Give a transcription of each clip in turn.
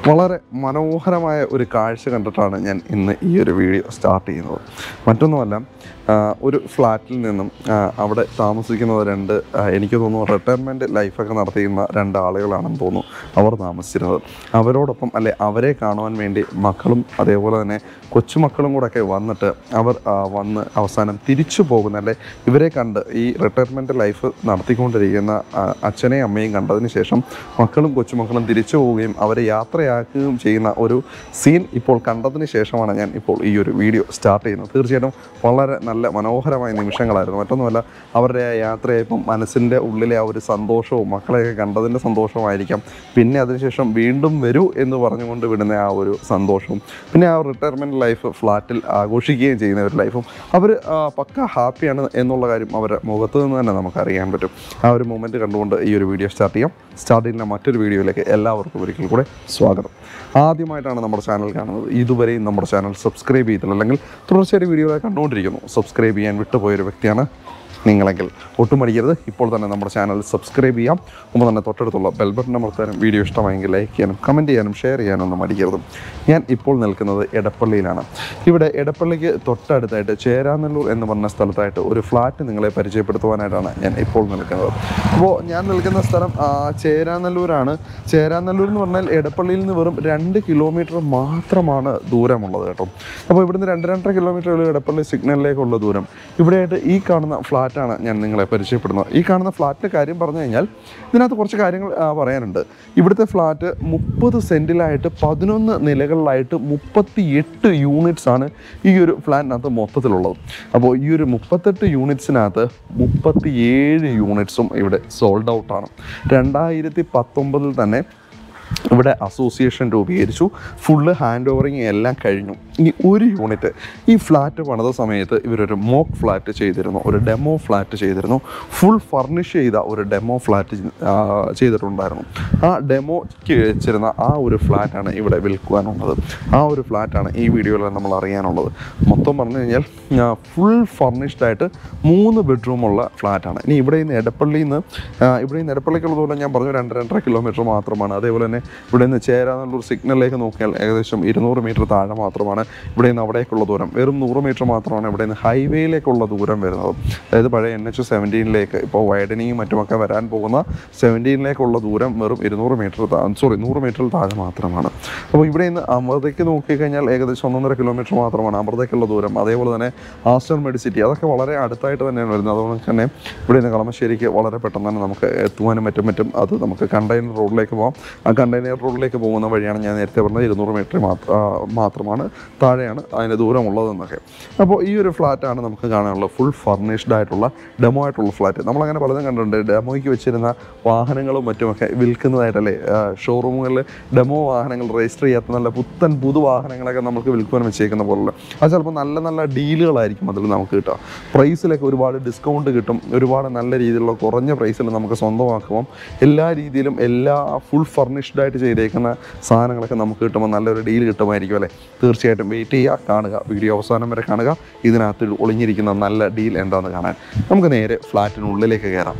വളരെ മനോഹരമായ ഒരു കാഴ്ച കണ്ടിട്ടാണ് ഞാൻ ഇന്ന് ഈ ഒരു വീഡിയോ സ്റ്റാർട്ട് ചെയ്യുന്നത് മറ്റൊന്നുമല്ല ആ, ഒരു ഫ്ലാറ്റിൽ നിന്നും ആ, അവിടെ താമസിക്കുന്നത് രണ്ട് ആ, എനിക്ക് തോന്നുന്നു റിട്ടയർമെൻറ്റ് ലൈഫൊക്കെ നടത്തിയിരുന്ന രണ്ട് ആളുകളാണെന്ന് തോന്നുന്നു അവർ താമസിച്ചിരുന്നത് അവരോടൊപ്പം അല്ലെ അവരെ കാണുവാൻ വേണ്ടി മക്കളും അതേപോലെ തന്നെ കൊച്ചുമക്കളും കൂടെ ഒക്കെ വന്നിട്ട് അവർ ആ, വന്ന് അവസാനം തിരിച്ചു പോകുന്ന അല്ലെ ഇവരെ കണ്ട് ഈ റിട്ടയർമെൻറ്റ് ലൈഫ് നടത്തിക്കൊണ്ടിരിക്കുന്ന ആ, അച്ഛനെയും അമ്മയും കണ്ടതിന് ശേഷം മക്കളും കൊച്ചുമക്കളും തിരിച്ചു പോവുകയും അവരെ യാത്രയാക്കുകയും ചെയ്യുന്ന ഒരു സീൻ ഇപ്പോൾ കണ്ടതിന് ശേഷമാണ് ഞാൻ ഇപ്പോൾ ഈ ഒരു വീഡിയോ സ്റ്റാർട്ട് ചെയ്യുന്നത് തീർച്ചയായിട്ടും വളരെ നല്ല മനോഹരമായ നിമിഷങ്ങളായിരുന്നു മറ്റൊന്നുമല്ല അവരുടെ ആ യാത്രയായപ്പം മനസ്സിൻ്റെ ഉള്ളിലെ ആ ഒരു സന്തോഷവും മക്കളെയൊക്കെ കണ്ടതിൻ്റെ സന്തോഷമായിരിക്കാം പിന്നെ അതിനുശേഷം വീണ്ടും വരൂ എന്ന് പറഞ്ഞുകൊണ്ട് വിടുന്ന ആ ഒരു സന്തോഷവും പിന്നെ ആ റിട്ടയർമെൻറ്റ് ലൈഫ് ഫ്ലാറ്റിൽ ആഘോഷിക്കുകയും ചെയ്യുന്ന ഒരു ലൈഫും അവർ പക്ക ഹാപ്പിയാണ് എന്നുള്ള കാര്യം അവരുടെ മുഖത്ത് നിന്ന് തന്നെ നമുക്ക് അറിയാൻ പറ്റും ആ ഒരു മൊമെൻറ്റ് കണ്ടുകൊണ്ട് ഈ ഒരു വീഡിയോ സ്റ്റാർട്ട് ചെയ്യാം സ്റ്റാർട്ട് ചെയ്യുന്ന മറ്റൊരു വീഡിയോയിലേക്ക് എല്ലാവർക്കും ഒരിക്കൽ കൂടെ സ്വാഗതം ആദ്യമായിട്ടാണ് നമ്മുടെ ചാനൽ കാണുന്നത് ഇതുവരെയും നമ്മുടെ ചാനൽ സബ്സ്ക്രൈബ് ചെയ്തിട്ടില്ല അല്ലെങ്കിൽ തുടർച്ചയായിട്ട് വീഡിയോകളെ കണ്ടുകൊണ്ടിരിക്കുന്നു സബ്സ്ക്രൈബ് ചെയ്യാൻ വിട്ടുപോയൊരു വ്യക്തിയാണ് നിങ്ങളെങ്കിൽ ഒട്ടും മടിക്കരുത് ഇപ്പോൾ തന്നെ നമ്മുടെ ചാനൽ സബ്സ്ക്രൈബ് ചെയ്യാം ഒപ്പം തന്നെ തൊട്ടടുത്തുള്ള ബെൽ ബട്ടൺ അമർത്താനും വീഡിയോ ഇഷ്ടമായെങ്കിൽ ലൈക്ക് ചെയ്യാനും കമൻറ്റ് ചെയ്യാനും ഷെയർ ചെയ്യാനും ഒന്നും മടിക്കരുത് ഞാൻ ഇപ്പോൾ നിൽക്കുന്നത് എടപ്പള്ളിയിലാണ് ഇവിടെ എടപ്പള്ളിക്ക് തൊട്ടടുത്തായിട്ട് ചേരാനല്ലൂർ എന്ന് പറഞ്ഞ സ്ഥലത്തായിട്ട് ഒരു ഫ്ലാറ്റ് നിങ്ങളെ പരിചയപ്പെടുത്തുവാനായിട്ടാണ് ഞാൻ ഇപ്പോൾ നിൽക്കുന്നത് അപ്പോൾ ഞാൻ നിൽക്കുന്ന സ്ഥലം ആ, ചേരാനല്ലൂരാണ് ചേരാനല്ലൂർ എന്ന് പറഞ്ഞാൽ എടപ്പള്ളിയിൽ നിന്ന് വെറും രണ്ട് കിലോമീറ്റർ മാത്രമാണ് ദൂരമുള്ളത് കേട്ടോ അപ്പോൾ ഇവിടുന്ന് രണ്ട് രണ്ടര കിലോമീറ്റർ ഉള്ളൂ എടപ്പള്ളി സിഗ്നലിലേക്കുള്ള ദൂരം ഇവിടെയായിട്ട് ഈ കാണുന്ന ഫ്ലാറ്റാണ് ഞാൻ നിങ്ങളെ പരിചയപ്പെടുന്നത് ഈ കാണുന്ന ഫ്ലാറ്റിൻ്റെ കാര്യം പറഞ്ഞു കഴിഞ്ഞാൽ ഇതിനകത്ത് കുറച്ച് കാര്യങ്ങൾ ആ, പറയാനുണ്ട് ഇവിടുത്തെ ഫ്ലാറ്റ് മുപ്പത് സെൻറ്റിലായിട്ട് പതിനൊന്ന് നിലകളിലായിട്ട് മുപ്പത്തി എട്ട് യൂണിറ്റ്സ് ആണ് ഈ ഒരു ഫ്ലാറ്റിനകത്ത് മൊത്തത്തിലുള്ളത് അപ്പോൾ ഈ ഒരു മുപ്പത്തെട്ട് യൂണിറ്റ്സിനകത്ത് മുപ്പത്തി ഏഴ് യൂണിറ്റ്സും ഇവിടെ സോൾഡ് ഔട്ടാണ് രണ്ടായിരത്തി പത്തൊമ്പതിൽ തന്നെ ഇവിടെ അസോസിയേഷൻ രൂപീകരിച്ചു ഫുള്ള് ഹാൻഡ് ഓവറിങ് എല്ലാം കഴിഞ്ഞു ഈ ഒരു യൂണിറ്റ് ഈ ഫ്ലാറ്റ് പണിത സമയത്ത് ഇവരൊരു മോക്ക് ഫ്ലാറ്റ് ചെയ്തിരുന്നു ഒരു ഡെമോ ഫ്ലാറ്റ് ചെയ്തിരുന്നു ഫുൾ ഫർണിഷ് ചെയ്ത ഒരു ഡെമോ ഫ്ലാറ്റ് ചെയ്തിട്ടുണ്ടായിരുന്നു ആ ഡെമോയ്ക്ക് വെച്ചിരുന്ന ആ ഒരു ഫ്ലാറ്റാണ് ഇവിടെ വിൽക്കുവാനുള്ളത് ആ ഒരു ഫ്ലാറ്റാണ് ഈ വീഡിയോയിൽ നമ്മൾ അറിയാനുള്ളത് മൊത്തം പറഞ്ഞു കഴിഞ്ഞാൽ ഫുൾ ഫർണിഷ്ഡ് ആയിട്ട് മൂന്ന് ബെഡ്റൂമുള്ള ഫ്ലാറ്റാണ് ഇനി ഇവിടെ നിന്ന് എടപ്പള്ളിയിൽ നിന്ന് ആ, ഇവിടെ നിന്ന് എടപ്പള്ളിക്കുള്ളത് പോലെ ഞാൻ പറഞ്ഞു രണ്ട് രണ്ടര കിലോമീറ്റർ മാത്രമാണ് അതേപോലെ തന്നെ ഇവിടെ നിന്ന് ചേരാനുള്ളൊരു സിഗ്നലിലേക്ക് നോക്കിയാൽ ഏകദേശം ഇരുന്നൂറ് മീറ്റർ താഴെ മാത്രമാണ് ഇവിടെ നിന്ന് അവിടേക്കുള്ള ദൂരം വെറും നൂറ് മീറ്റർ മാത്രമാണ് ഇവിടെ നിന്ന് ഹൈവേയിലേക്കുള്ള ദൂരം വരുന്നത് അതായത് പഴയ എൻ എച്ച് സെവൻറ്റീനിലേക്ക് ഇപ്പോൾ വൈഡനിങ്ങും മറ്റുമൊക്കെ വരാൻ പോകുന്ന സെവൻറ്റീനിലേക്കുള്ള ദൂരം വെറും ഇരുന്നൂറ് മീറ്റർ സോറി നൂറ് മീറ്ററിൽ താഴെ മാത്രമാണ് അപ്പോൾ ഇവിടെ നിന്ന് അമൃതയ്ക്ക് നോക്കിക്കഴിഞ്ഞാൽ ഏകദേശം ഒന്നൊന്നര കിലോമീറ്റർ മാത്രമാണ് അമൃതയ്ക്കുള്ള ദൂരം അതേപോലെ തന്നെ ആസ്റ്റർ മെഡിസിറ്റി അതൊക്കെ വളരെ അടുത്തായിട്ട് തന്നെയാണ് വരുന്നത് അതുകൊണ്ട് തന്നെ ഇവിടെ നിന്ന് കളമശ്ശേരിക്ക് വളരെ പെട്ടെന്ന് തന്നെ നമുക്ക് എത്തുവാനും മറ്റും മറ്റും അത് നമുക്ക് കണ്ടെയ്നർ റോഡിലേക്ക് പോകാം ആ കണ്ടെയ്നർ റോഡിലേക്ക് പോകുന്ന വഴിയാണ് ഞാൻ നേരത്തെ പറഞ്ഞത് ഇരുന്നൂറ് മീറ്റർ മാത്രമാണ് താഴെയാണ് അതിൻ്റെ ദൂരമുള്ളതെന്നൊക്കെ അപ്പോൾ ഈ ഒരു ഫ്ലാറ്റാണ് നമുക്ക് കാണാനുള്ളത് ഫുൾ ഫർണിഷ്ഡ് ആയിട്ടുള്ള ഡെമോ ആയിട്ടുള്ള ഫ്ലാറ്റ് നമ്മളങ്ങനെ പലതും കണ്ടിട്ടുണ്ട് ഡെമോയ്ക്ക് വെച്ചിരുന്ന വാഹനങ്ങളും മറ്റുമൊക്കെ വിൽക്കുന്നതായിട്ടല്ലേ ഷോറൂമുകളിൽ ഡെമോ വാഹനങ്ങൾ രജിസ്റ്റർ ചെയ്യാത്ത നല്ല പുത്തൻ പുതു വാഹനങ്ങളൊക്കെ നമുക്ക് വിൽക്കുവാൻ വെച്ചേക്കുന്ന പോലുള്ള അത് ചിലപ്പോൾ നല്ല നല്ല ഡീലുകളായിരിക്കും അതിൽ നമുക്ക് കിട്ടുക പ്രൈസിലൊക്കെ ഒരുപാട് ഡിസ്കൗണ്ട് കിട്ടും ഒരുപാട് നല്ല രീതിയിലുള്ള കുറഞ്ഞ പ്രൈസിൽ നമുക്ക് സ്വന്തമാക്കുമ്പം എല്ലാ രീതിയിലും എല്ലാ ഫുൾ ഫർണിഷ്ഡ് ആയിട്ട് ചെയ്തേക്കുന്ന സാധനങ്ങളൊക്കെ നമുക്ക് കിട്ടുമ്പോൾ നല്ലൊരു ഡീൽ കിട്ടുമായിരിക്കും അല്ലേ തീർച്ചയായിട്ടും വെയിറ്റ് ചെയ്യുക കാണുക വീഡിയോ അവസാനം വരെ കാണുക ഇതിനകത്ത് ഒളിഞ്ഞിരിക്കുന്ന നല്ല ഡീൽ എന്താണെന്ന് കാണാൻ നമുക്ക് നേരെ ഫ്ലാറ്റിനുള്ളിലേക്ക് കയറാം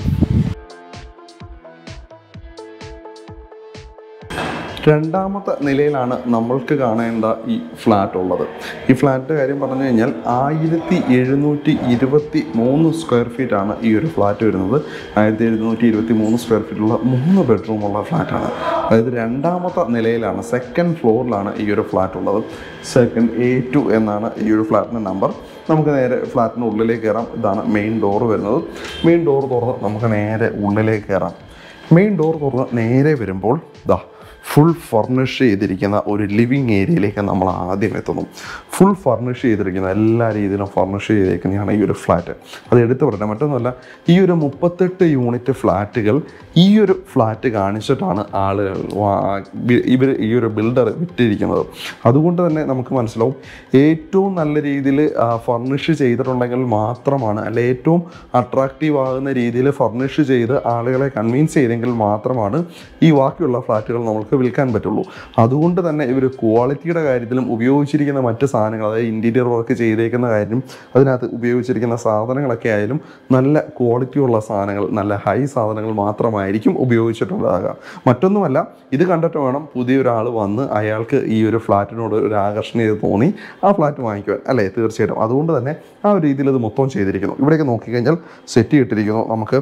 രണ്ടാമത്തെ നിലയിലാണ് നമ്മൾക്ക് കാണേണ്ട ഈ ഫ്ലാറ്റ് ഉള്ളത് ഈ ഫ്ലാറ്റ് കാര്യം പറഞ്ഞു കഴിഞ്ഞാൽ ആയിരത്തി എഴുന്നൂറ്റി ഇരുപത്തി മൂന്ന് സ്ക്വയർ ഫീറ്റ് ആണ് ഈ ഒരു ഫ്ലാറ്റ് വരുന്നത് ആയിരത്തി എഴുന്നൂറ്റി ഇരുപത്തി മൂന്ന് സ്ക്വയർ ഫീറ്റുള്ള മൂന്ന് ബെഡ്റൂമുള്ള ഫ്ലാറ്റാണ് അതായത് രണ്ടാമത്തെ നിലയിലാണ് സെക്കൻഡ് ഫ്ലോറിലാണ് ഈ ഒരു ഫ്ലാറ്റ് ഉള്ളത് സെക്കൻഡ് എ ടു എന്നാണ് ഈ ഒരു ഫ്ലാറ്റിൻ്റെ നമ്പർ നമുക്ക് നേരെ ഫ്ലാറ്റിന് ഉള്ളിലേക്ക് കയറാം ഇതാണ് മെയിൻ ഡോർ വരുന്നത് മെയിൻ ഡോർ തുറന്ന് നമുക്ക് നേരെ ഉള്ളിലേക്ക് കയറാം മെയിൻ ഡോർ തുറന്ന് നേരെ വരുമ്പോൾ ദാ ഫുൾ ഫർണിഷ് ചെയ്തിരിക്കുന്ന ഒരു ലിവിങ് ഏരിയയിലേക്ക് നമ്മൾ ആദ്യം എത്തുന്നു ഫുൾ ഫർണിഷ് ചെയ്തിരിക്കുന്ന എല്ലാ രീതിയിലും ഫർണിഷ് ചെയ്തിരിക്കുന്നതാണ് ഈ ഒരു ഫ്ലാറ്റ് അത് എടുത്തു പറയട്ടെ മറ്റൊന്നുമല്ല ഈ ഒരു മുപ്പത്തെട്ട് യൂണിറ്റ് ഫ്ലാറ്റുകൾ ഈ ഒരു ഫ്ലാറ്റ് കാണിച്ചിട്ടാണ് ആളുകൾ ഇവർ ഈ ഒരു ബിൽഡർ വിറ്റിരിക്കുന്നത് അതുകൊണ്ട് തന്നെ നമുക്ക് മനസ്സിലാവും ഏറ്റവും നല്ല രീതിയിൽ ഫർണിഷ് ചെയ്തിട്ടുണ്ടെങ്കിൽ മാത്രമാണ് അല്ലെ ഏറ്റവും അട്രാക്റ്റീവ് ആകുന്ന രീതിയിൽ ഫർണിഷ് ചെയ്ത് ആളുകളെ കൺവിൻസ് ചെയ്തെങ്കിൽ മാത്രമാണ് ഈ ബാക്കിയുള്ള ഫ്ലാറ്റുകൾ നമുക്ക് നമുക്ക് വിൽക്കാൻ പറ്റുള്ളൂ അതുകൊണ്ട് തന്നെ ഇവർ ക്വാളിറ്റിയുടെ കാര്യത്തിലും ഉപയോഗിച്ചിരിക്കുന്ന മറ്റ് സാധനങ്ങൾ അതായത് ഇൻറ്റീരിയർ വർക്ക് ചെയ്തേക്കുന്ന കാര്യം അതിനകത്ത് ഉപയോഗിച്ചിരിക്കുന്ന സാധനങ്ങളൊക്കെ ആയാലും നല്ല ക്വാളിറ്റി ഉള്ള സാധനങ്ങൾ നല്ല ഹൈ സാധനങ്ങൾ മാത്രമായിരിക്കും ഉപയോഗിച്ചിട്ടുണ്ടാകുക മറ്റൊന്നുമല്ല ഇത് കണ്ടിട്ട് വേണം പുതിയൊരാൾ വന്ന് അയാൾക്ക് ഈ ഒരു ഫ്ലാറ്റിനോട് ഒരു ആകർഷണീയത തോന്നി ആ ഫ്ലാറ്റ് വാങ്ങിക്കുവാൻ അല്ലേ തീർച്ചയായിട്ടും അതുകൊണ്ട് തന്നെ ആ ഒരു രീതിയിൽ ഇത് മൊത്തം ചെയ്തിരിക്കുന്നു ഇവിടേക്ക് നോക്കിക്കഴിഞ്ഞാൽ സെറ്റ് ചെയ്തിട്ടിരിക്കുന്നു നമുക്ക്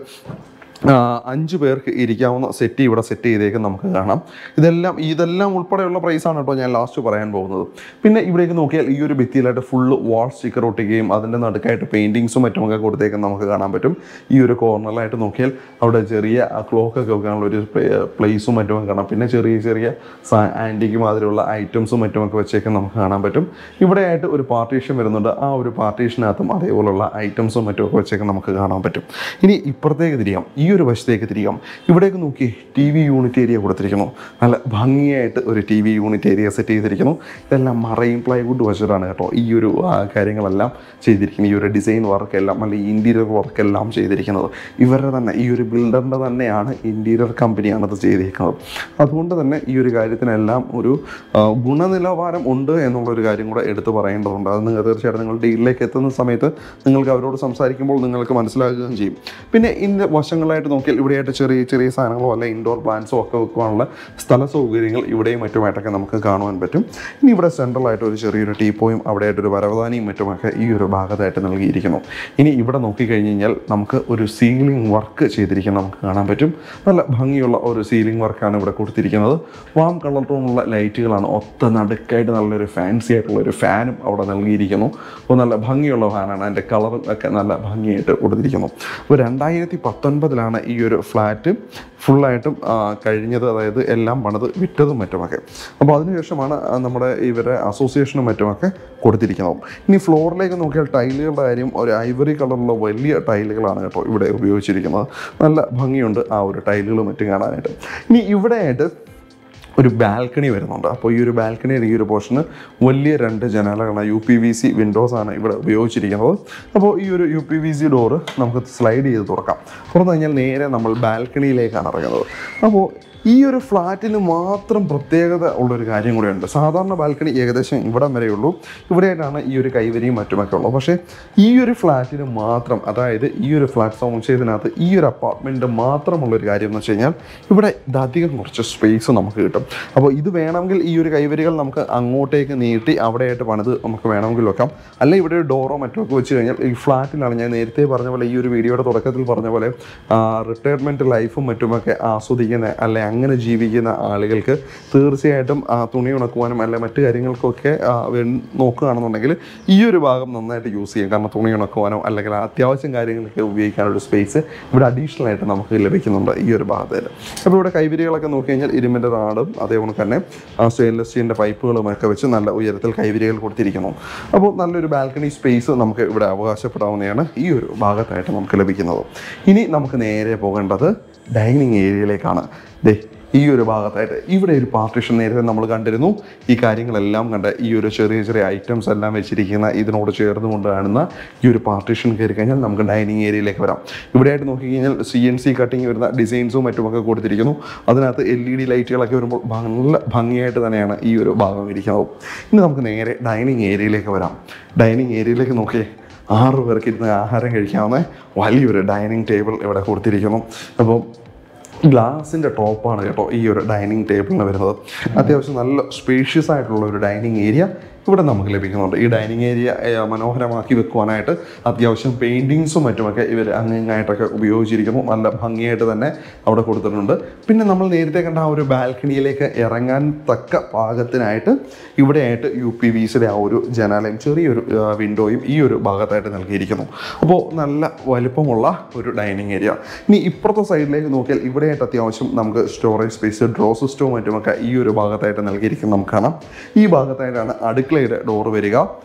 ആ, അഞ്ച് പേർക്ക് ഇരിക്കാവുന്ന സെറ്റ് ഇവിടെ സെറ്റ് ചെയ്തേക്ക് നമുക്ക് കാണാം ഇതെല്ലാം ഇതെല്ലാം ഉൾപ്പെടെയുള്ള പ്രൈസാണ് കേട്ടോ ഞാൻ ലാസ്റ്റ് പറയാൻ പോകുന്നത് പിന്നെ ഇവിടേക്ക് നോക്കിയാൽ ഈ ഒരു ഭിത്തിയിലായിട്ട് ഫുള്ള് വാൾ സ്റ്റിക്കർ ഒട്ടിക്കുകയും അതിൻ്റെ നടുക്കായിട്ട് പെയിൻറ്റിങ്സും മറ്റുമൊക്കെ കൊടുത്തേക്കും നമുക്ക് കാണാൻ പറ്റും ഈ ഒരു കോർണറിലായിട്ട് നോക്കിയാൽ അവിടെ ചെറിയ ക്ലോക്കൊക്കെ വെക്കാനുള്ള ഒരു പ്ലേസും മറ്റുമൊക്കെ കാണാം പിന്നെ ചെറിയ ചെറിയ ആൻറ്റിക്ക് മാതിരിയുള്ള ഐറ്റംസും മറ്റുമൊക്കെ വെച്ചേക്കും നമുക്ക് കാണാൻ പറ്റും ഇവിടെയായിട്ട് ഒരു പാർട്ടീഷൻ വരുന്നുണ്ട് ആ ഒരു പാർട്ടീഷനകത്തും അതേപോലുള്ള ഐറ്റംസും മറ്റുമൊക്കെ വെച്ചേക്കും നമുക്ക് കാണാൻ പറ്റും ഇനി ഇപ്പുറത്തേക്ക് തിരിയാം ഈ ഒരു വശത്തേക്ക് തിരിയാം ഇവിടേക്ക് നോക്കി ടി വി യൂണിറ്റ് ഏരിയ കൊടുത്തിരിക്കുന്നു നല്ല ഭംഗിയായിട്ട് ഒരു T V unit area set ചെയ്തിരിക്കുന്നു ഇതെല്ലാം മറൈൻ പ്ലൈവുഡ് വെച്ചിട്ടാണ് കേട്ടോ ഈ ഒരു ആ, കാര്യങ്ങളെല്ലാം ചെയ്തിരിക്കുന്നത് ഈ ഒരു ഡിസൈൻ വർക്ക് എല്ലാം അല്ലെങ്കിൽ ഇൻറ്റീരിയർ വർക്ക് എല്ലാം ചെയ്തിരിക്കുന്നത് ഇവരുടെ തന്നെ ഈ ഒരു ബിൽഡറിൻ്റെ തന്നെയാണ് ഇൻറ്റീരിയർ കമ്പനിയാണ് ഇത് ചെയ്തിരിക്കുന്നത് അതുകൊണ്ട് തന്നെ ഈ ഒരു കാര്യത്തിനെല്ലാം ഒരു ആ, ഗുണനിലവാരം ഉണ്ട് എന്നുള്ളൊരു കാര്യം കൂടെ എടുത്തു പറയേണ്ടതുണ്ട് അത് നിങ്ങൾ തീർച്ചയായിട്ടും നിങ്ങൾ ഡീലിലേക്ക് എത്തുന്ന സമയത്ത് നിങ്ങൾക്ക് അവരോട് സംസാരിക്കുമ്പോൾ നിങ്ങൾക്ക് മനസ്സിലാകുകയും ചെയ്യും പിന്നെ ഇതിൻ്റെ വശങ്ങളായിട്ട് നോക്കിയാൽ ഇവിടെയായിട്ട് ചെറിയ ചെറിയ സാധനങ്ങളോ അല്ലെ ഇൻഡോർ പ്ലാന്റ്സോ ഒക്കെ വെക്കാനുള്ള സ്ഥല സൗകര്യങ്ങൾ ഇവിടെയും മറ്റുമായിട്ടൊക്കെ നമുക്ക് കാണുവാൻ പറ്റും ഇനി ഇവിടെ സെൻട്രലായിട്ട് ഒരു ചെറിയൊരു ടീപ്പോയും അവിടെയായിട്ടൊരു വരവധാനിയും മറ്റുമൊക്കെ ഈ ഒരു ഭാഗത്തായിട്ട് നൽകിയിരിക്കുന്നു ഇനി ഇവിടെ നോക്കിക്കഴിഞ്ഞ് കഴിഞ്ഞാൽ നമുക്ക് ഒരു സീലിംഗ് വർക്ക് ചെയ്തിരിക്കുന്നത് നമുക്ക് കാണാൻ പറ്റും നല്ല ഭംഗിയുള്ള ഒരു സീലിംഗ് വർക്കാണ് ഇവിടെ കൊടുത്തിരിക്കുന്നത് വാം കളർ ടോണുള്ള ലൈറ്റുകളാണ് ഒത്ത നടുക്കായിട്ട് നല്ലൊരു ഫാൻസി ആയിട്ടുള്ള ഒരു ഫാനും അവിടെ നൽകിയിരിക്കുന്നു അപ്പോൾ നല്ല ഭംഗിയുള്ള ഫാനാണ് അതിൻ്റെ കളറും ഒക്കെ നല്ല ഭംഗിയായിട്ട് കൊടുത്തിരിക്കുന്നു അപ്പോൾ രണ്ടായിരത്തി പത്തൊൻപതിലാണ് ഈ ഒരു ഫ്ലാറ്റ് ഫുള്ളായിട്ടും ആ, കഴിഞ്ഞത് അതായത് എല്ലാം പണിത് വിറ്റതും മറ്റുമൊക്കെ അപ്പോൾ അതിനുശേഷമാണ് ആ, നമ്മുടെ ഇവരെ അസോസിയേഷനും മറ്റുമൊക്കെ കൊടുത്തിരിക്കുന്നത് ഇനി ഫ്ലോറിലേക്ക് നോക്കിയാൽ ടൈലുകളുടെ കാര്യം ഒരു ഐവറി കളറുള്ള വലിയ ടൈലുകളാണ് കേട്ടോ ഇവിടെ ഉപയോഗിച്ചിരിക്കുന്നത് നല്ല ഭംഗിയുണ്ട് ആ ഒരു ടൈലുകൾ മറ്റും കാണാനായിട്ട് ഇനി ഇവിടെയായിട്ട് ഒരു ബാൽക്കണി വരുന്നുണ്ട് അപ്പോൾ ഈ ഒരു ബാൽക്കണിയുടെ ഈ ഒരു പോർഷന് വലിയ രണ്ട് ജനാലകളാണ് യു പി വി സി വിൻഡോസാണ് ഇവിടെ ഉപയോഗിച്ചിരിക്കുന്നത് അപ്പോൾ ഈ ഒരു U P V C door നമുക്ക് സ്ലൈഡ് ചെയ്ത് തുറക്കാം തുറന്നു കഴിഞ്ഞാൽ നേരെ നമ്മൾ ബാൽക്കണിയിലേക്കാണ് ഇറങ്ങുന്നത് അപ്പോൾ ഈ ഒരു ഫ്ലാറ്റിന് മാത്രം പ്രത്യേകത ഉള്ളൊരു കാര്യം കൂടെയുണ്ട് സാധാരണ ബാൽക്കണി ഏകദേശം ഇവിടം വരെയുള്ളൂ ഇവിടെയായിട്ടാണ് ഈ ഒരു കൈവരിയും മറ്റുമൊക്കെ ഉള്ളത് പക്ഷേ ഈ ഒരു ഫ്ലാറ്റിന് മാത്രം അതായത് ഈ ഒരു ഫ്ലാറ്റ് സമുച്ചയത്തിനകത്ത് ഈ ഒരു അപ്പാർട്ട്മെൻറ്റ് മാത്രമുള്ളൊരു കാര്യം എന്ന് വെച്ച് കഴിഞ്ഞാൽ ഇവിടെ ഇത് അധികം കുറച്ച് സ്പേസ് നമുക്ക് കിട്ടും അപ്പോൾ ഇത് വേണമെങ്കിൽ ഈ ഒരു കൈവരികൾ നമുക്ക് അങ്ങോട്ടേക്ക് നീട്ടി അവിടെയായിട്ട് പണിത് നമുക്ക് വേണമെങ്കിൽ വെക്കാം അല്ലെ ഇവിടെ ഒരു ഡോറോ മറ്റോ ഒക്കെ വെച്ച് കഴിഞ്ഞാൽ ഈ ഫ്ലാറ്റിലാണ് ഞാൻ നേരത്തെ പറഞ്ഞ പോലെ ഈ ഒരു വീഡിയോയുടെ തുടക്കത്തിൽ പറഞ്ഞ പോലെ റിട്ടയർമെൻറ്റ് ലൈഫും മറ്റുമൊക്കെ ആസ്വദിക്കുന്ന അല്ലെ അങ്ങനെ ജീവിക്കുന്ന ആളുകൾക്ക് തീർച്ചയായിട്ടും ആ, തുണി ഉണക്കുവാനും അല്ലെ മറ്റു കാര്യങ്ങൾക്കൊക്കെ ആ, വേ- നോക്കുകയാണെന്നുണ്ടെങ്കിൽ ഈ ഒരു ഭാഗം നന്നായിട്ട് യൂസ് ചെയ്യും കാരണം തുണി ഉണക്കുവാനോ അല്ലെങ്കിൽ അത്യാവശ്യം കാര്യങ്ങളൊക്കെ ഉപയോഗിക്കാനൊരു സ്പേസ് ഇവിടെ അഡീഷണൽ ആയിട്ട് നമുക്ക് ലഭിക്കുന്നുണ്ട് ഈ ഒരു ഭാഗത്തിൽ അപ്പോൾ ഇവിടെ കൈവിരികളൊക്കെ നോക്കി കഴിഞ്ഞാൽ ഇരുമ്പിൻ്റെ റാഡും അതേപോലെ തന്നെ സ്റ്റെയിൻലെസ് സ്റ്റീലിൻ്റെ പൈപ്പുകളും ഒക്കെ വെച്ച് നല്ല ഉയരത്തിൽ കൈവിരികൾ കൊടുത്തിരിക്കുന്നു അപ്പോൾ നല്ലൊരു ബാൽക്കണി സ്പേസ് നമുക്ക് ഇവിടെ അവകാശപ്പെടാവുന്നതാണ് ഈ ഒരു ഭാഗത്തായിട്ട് നമുക്ക് ലഭിക്കുന്നത് ഇനി നമുക്ക് നേരെ പോകേണ്ടത് ഡൈനിങ് ഏരിയയിലേക്കാണ് ദേ ഈ ഒരു ഭാഗത്തായിട്ട് ഇവിടെ ഒരു പാർട്ടീഷൻ നേരത്തെ നമ്മൾ കണ്ടിരുന്നു ഈ കാര്യങ്ങളെല്ലാം കണ്ട് ഈ ഒരു ചെറിയ ചെറിയ ഐറ്റംസ് എല്ലാം വെച്ചിരിക്കുന്ന ഇതിനോട് ചേർന്ന് കൊണ്ട് കാണുന്ന ഈ ഒരു പാർട്ടീഷൻ കയറി കഴിഞ്ഞാൽ നമുക്ക് ഡൈനിങ് ഏരിയയിലേക്ക് വരാം ഇവിടെയായിട്ട് നോക്കിക്കഴിഞ്ഞാൽ സി എൻ സി കട്ടിങ് വരുന്ന ഡിസൈൻസും മറ്റുമൊക്കെ കൊടുത്തിരിക്കുന്നു അതിനകത്ത് എൽ ഇ ഡി ലൈറ്റുകളൊക്കെ വരുമ്പോൾ നല്ല ഭംഗിയായിട്ട് തന്നെയാണ് ഈ ഒരു ഭാഗം ഇരിക്കുന്നത് ഇനി നമുക്ക് നേരെ ഡൈനിങ് ഏരിയയിലേക്ക് വരാം ഡൈനിങ് ഏരിയയിലേക്ക് നോക്കിയേ ആറ് പേർക്ക് ഇരുന്ന് ആഹാരം കഴിക്കാവുന്ന വലിയൊരു ഡൈനിങ് ടേബിൾ ഇവിടെ കൊടുത്തിരിക്കുന്നു അപ്പോൾ ഗ്ലാസിൻ്റെ ടോപ്പാണ് കേട്ടോ ഈ ഒരു ഡൈനിങ് ടേബിളിന് വരുന്നത് അത്യാവശ്യം നല്ല സ്പേഷ്യസ് ആയിട്ടുള്ള ഒരു ഡൈനിങ് ഏരിയ ഇവിടെ നമുക്ക് ലഭിക്കുന്നുണ്ട് ഈ ഡൈനിങ് ഏരിയ ഏഹ്, മനോഹരമാക്കി വെക്കുവാനായിട്ട് അത്യാവശ്യം പെയിൻറ്റിങ്സും മറ്റുമൊക്കെ ഇവർ അങ്ങിങ്ങായിട്ടൊക്കെ ഉപയോഗിച്ചിരിക്കുന്നു നല്ല ഭംഗിയായിട്ട് തന്നെ അവിടെ കൊടുത്തിട്ടുണ്ട് പിന്നെ നമ്മൾ നേരത്തെ കണ്ട ആ ഒരു ബാൽക്കണിയിലേക്ക് ഇറങ്ങാൻ തക്ക പാകത്തിനായിട്ട് ഇവിടെയായിട്ട് യു പി വി സിയുടെ ആ ഒരു ജനാലയം ചെറിയൊരു ആ, വിൻഡോയും ഈ ഒരു ഭാഗത്തായിട്ട് നൽകിയിരിക്കുന്നു അപ്പോൾ നല്ല വലിപ്പമുള്ള ഒരു ഡൈനിങ് ഏരിയ ഇനി ഇപ്പുറത്തെ സൈഡിലേക്ക് നോക്കിയാൽ ഇവിടെയായിട്ട് അത്യാവശ്യം നമുക്ക് സ്റ്റോറേജ് സ്പേസ് ഡ്രോ സിസ്റ്റവും മറ്റുമൊക്കെ ഈ ഒരു ഭാഗത്തായിട്ട് നൽകിയിരിക്കുന്നത് നമുക്ക് കാണാം ഈ ഭാഗത്തായിട്ടാണ് അടുക്കളയുടെ ഡോറ് വരിക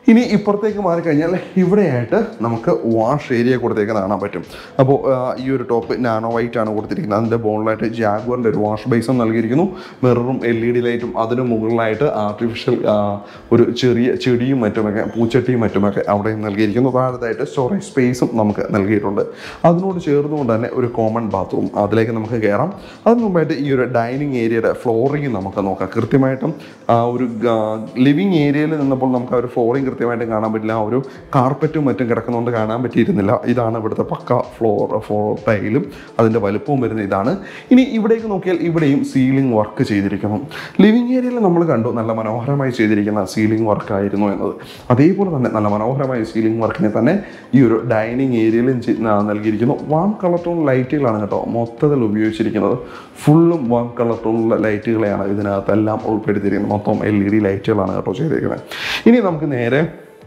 ഇനി ഇപ്പുറത്തേക്ക് മാറിക്കഴിഞ്ഞാൽ ഇവിടെയായിട്ട് നമുക്ക് വാഷ് ഏരിയ കൊടുത്തേക്ക് കാണാൻ പറ്റും അപ്പോൾ ഈ ഒരു ടോപ്പ് നാനോ വൈറ്റ് ആണ് കൊടുത്തിരിക്കുന്നത് അതിൻ്റെ ബോളിലായിട്ട് ജാഗ്വറിൻ്റെ ഒരു വാഷ് ബേസും നൽകിയിരിക്കുന്നു മിററും എൽ ഇ ഡി ലൈറ്റും അതിന് മുകളിലായിട്ട് ആർട്ടിഫിഷ്യൽ ഒരു ചെറിയ ചെടിയും മറ്റുമൊക്കെ പൂച്ചട്ടിയും മറ്റുമൊക്കെ അവിടെയും നൽകിയിരിക്കുന്നു താഴത്തായിട്ട് സ്റ്റോറേജ് സ്പേസും നമുക്ക് നൽകിയിട്ടുണ്ട് അതിനോട് ചേർന്നുകൊണ്ട് തന്നെ ഒരു കോമൺ ബാത്റൂം അതിലേക്ക് നമുക്ക് കയറാം അതിന് മുമ്പായിട്ട് ഈ ഒരു ഡൈനിങ് ഏരിയയുടെ ഫ്ലോറിങ് നമുക്ക് നോക്കാം കൃത്യമായിട്ടും ആ ഒരു ലിവിങ് ഏരിയയിൽ നിന്നപ്പോൾ നമുക്ക് ആ ഒരു ഫ്ലോറിങ് കൃത്യമായിട്ട് കാണാൻ പറ്റില്ല ആ ഒരു കാർപ്പറ്റും മറ്റും കിടക്കുന്നതുകൊണ്ട് കാണാൻ പറ്റിയിരുന്നില്ല ഇതാണ് ഇവിടുത്തെ പക്ക ഫ്ലോർ ഫ്ലോർ ടൈലും അതിൻ്റെ വലുപ്പവും വരുന്ന ഇതാണ് ഇനി ഇവിടേക്ക് നോക്കിയാൽ ഇവിടെയും സീലിംഗ് വർക്ക് ചെയ്തിരിക്കുന്നു ലിവിങ് ഏരിയയിൽ നമ്മൾ കണ്ടു നല്ല മനോഹരമായി ചെയ്തിരിക്കുന്ന സീലിംഗ് വർക്ക് ആയിരുന്നു എന്നത് അതേപോലെ തന്നെ നല്ല മനോഹരമായ സീലിംഗ് വർക്കിനെ തന്നെ ഈ ഒരു ഡൈനിങ് ഏരിയയിലും ചെ- ആ, നൽകിയിരിക്കുന്നു വാം കളർ ടോൺ ലൈറ്റുകളാണ് കേട്ടോ മൊത്തത്തിൽ ഉപയോഗിച്ചിരിക്കുന്നത് ഫുള്ളും വാം കളർ ടോണുള്ള ലൈറ്റുകളെയാണ് ഇതിനകത്തെല്ലാം ഉൾപ്പെടുത്തിയിരിക്കുന്നത് മൊത്തം എൽ ഇ ഡി ലൈറ്റുകളാണ് കേട്ടോ ചെയ്തിരിക്കുന്നത് ഇനി നമുക്ക് നേരെ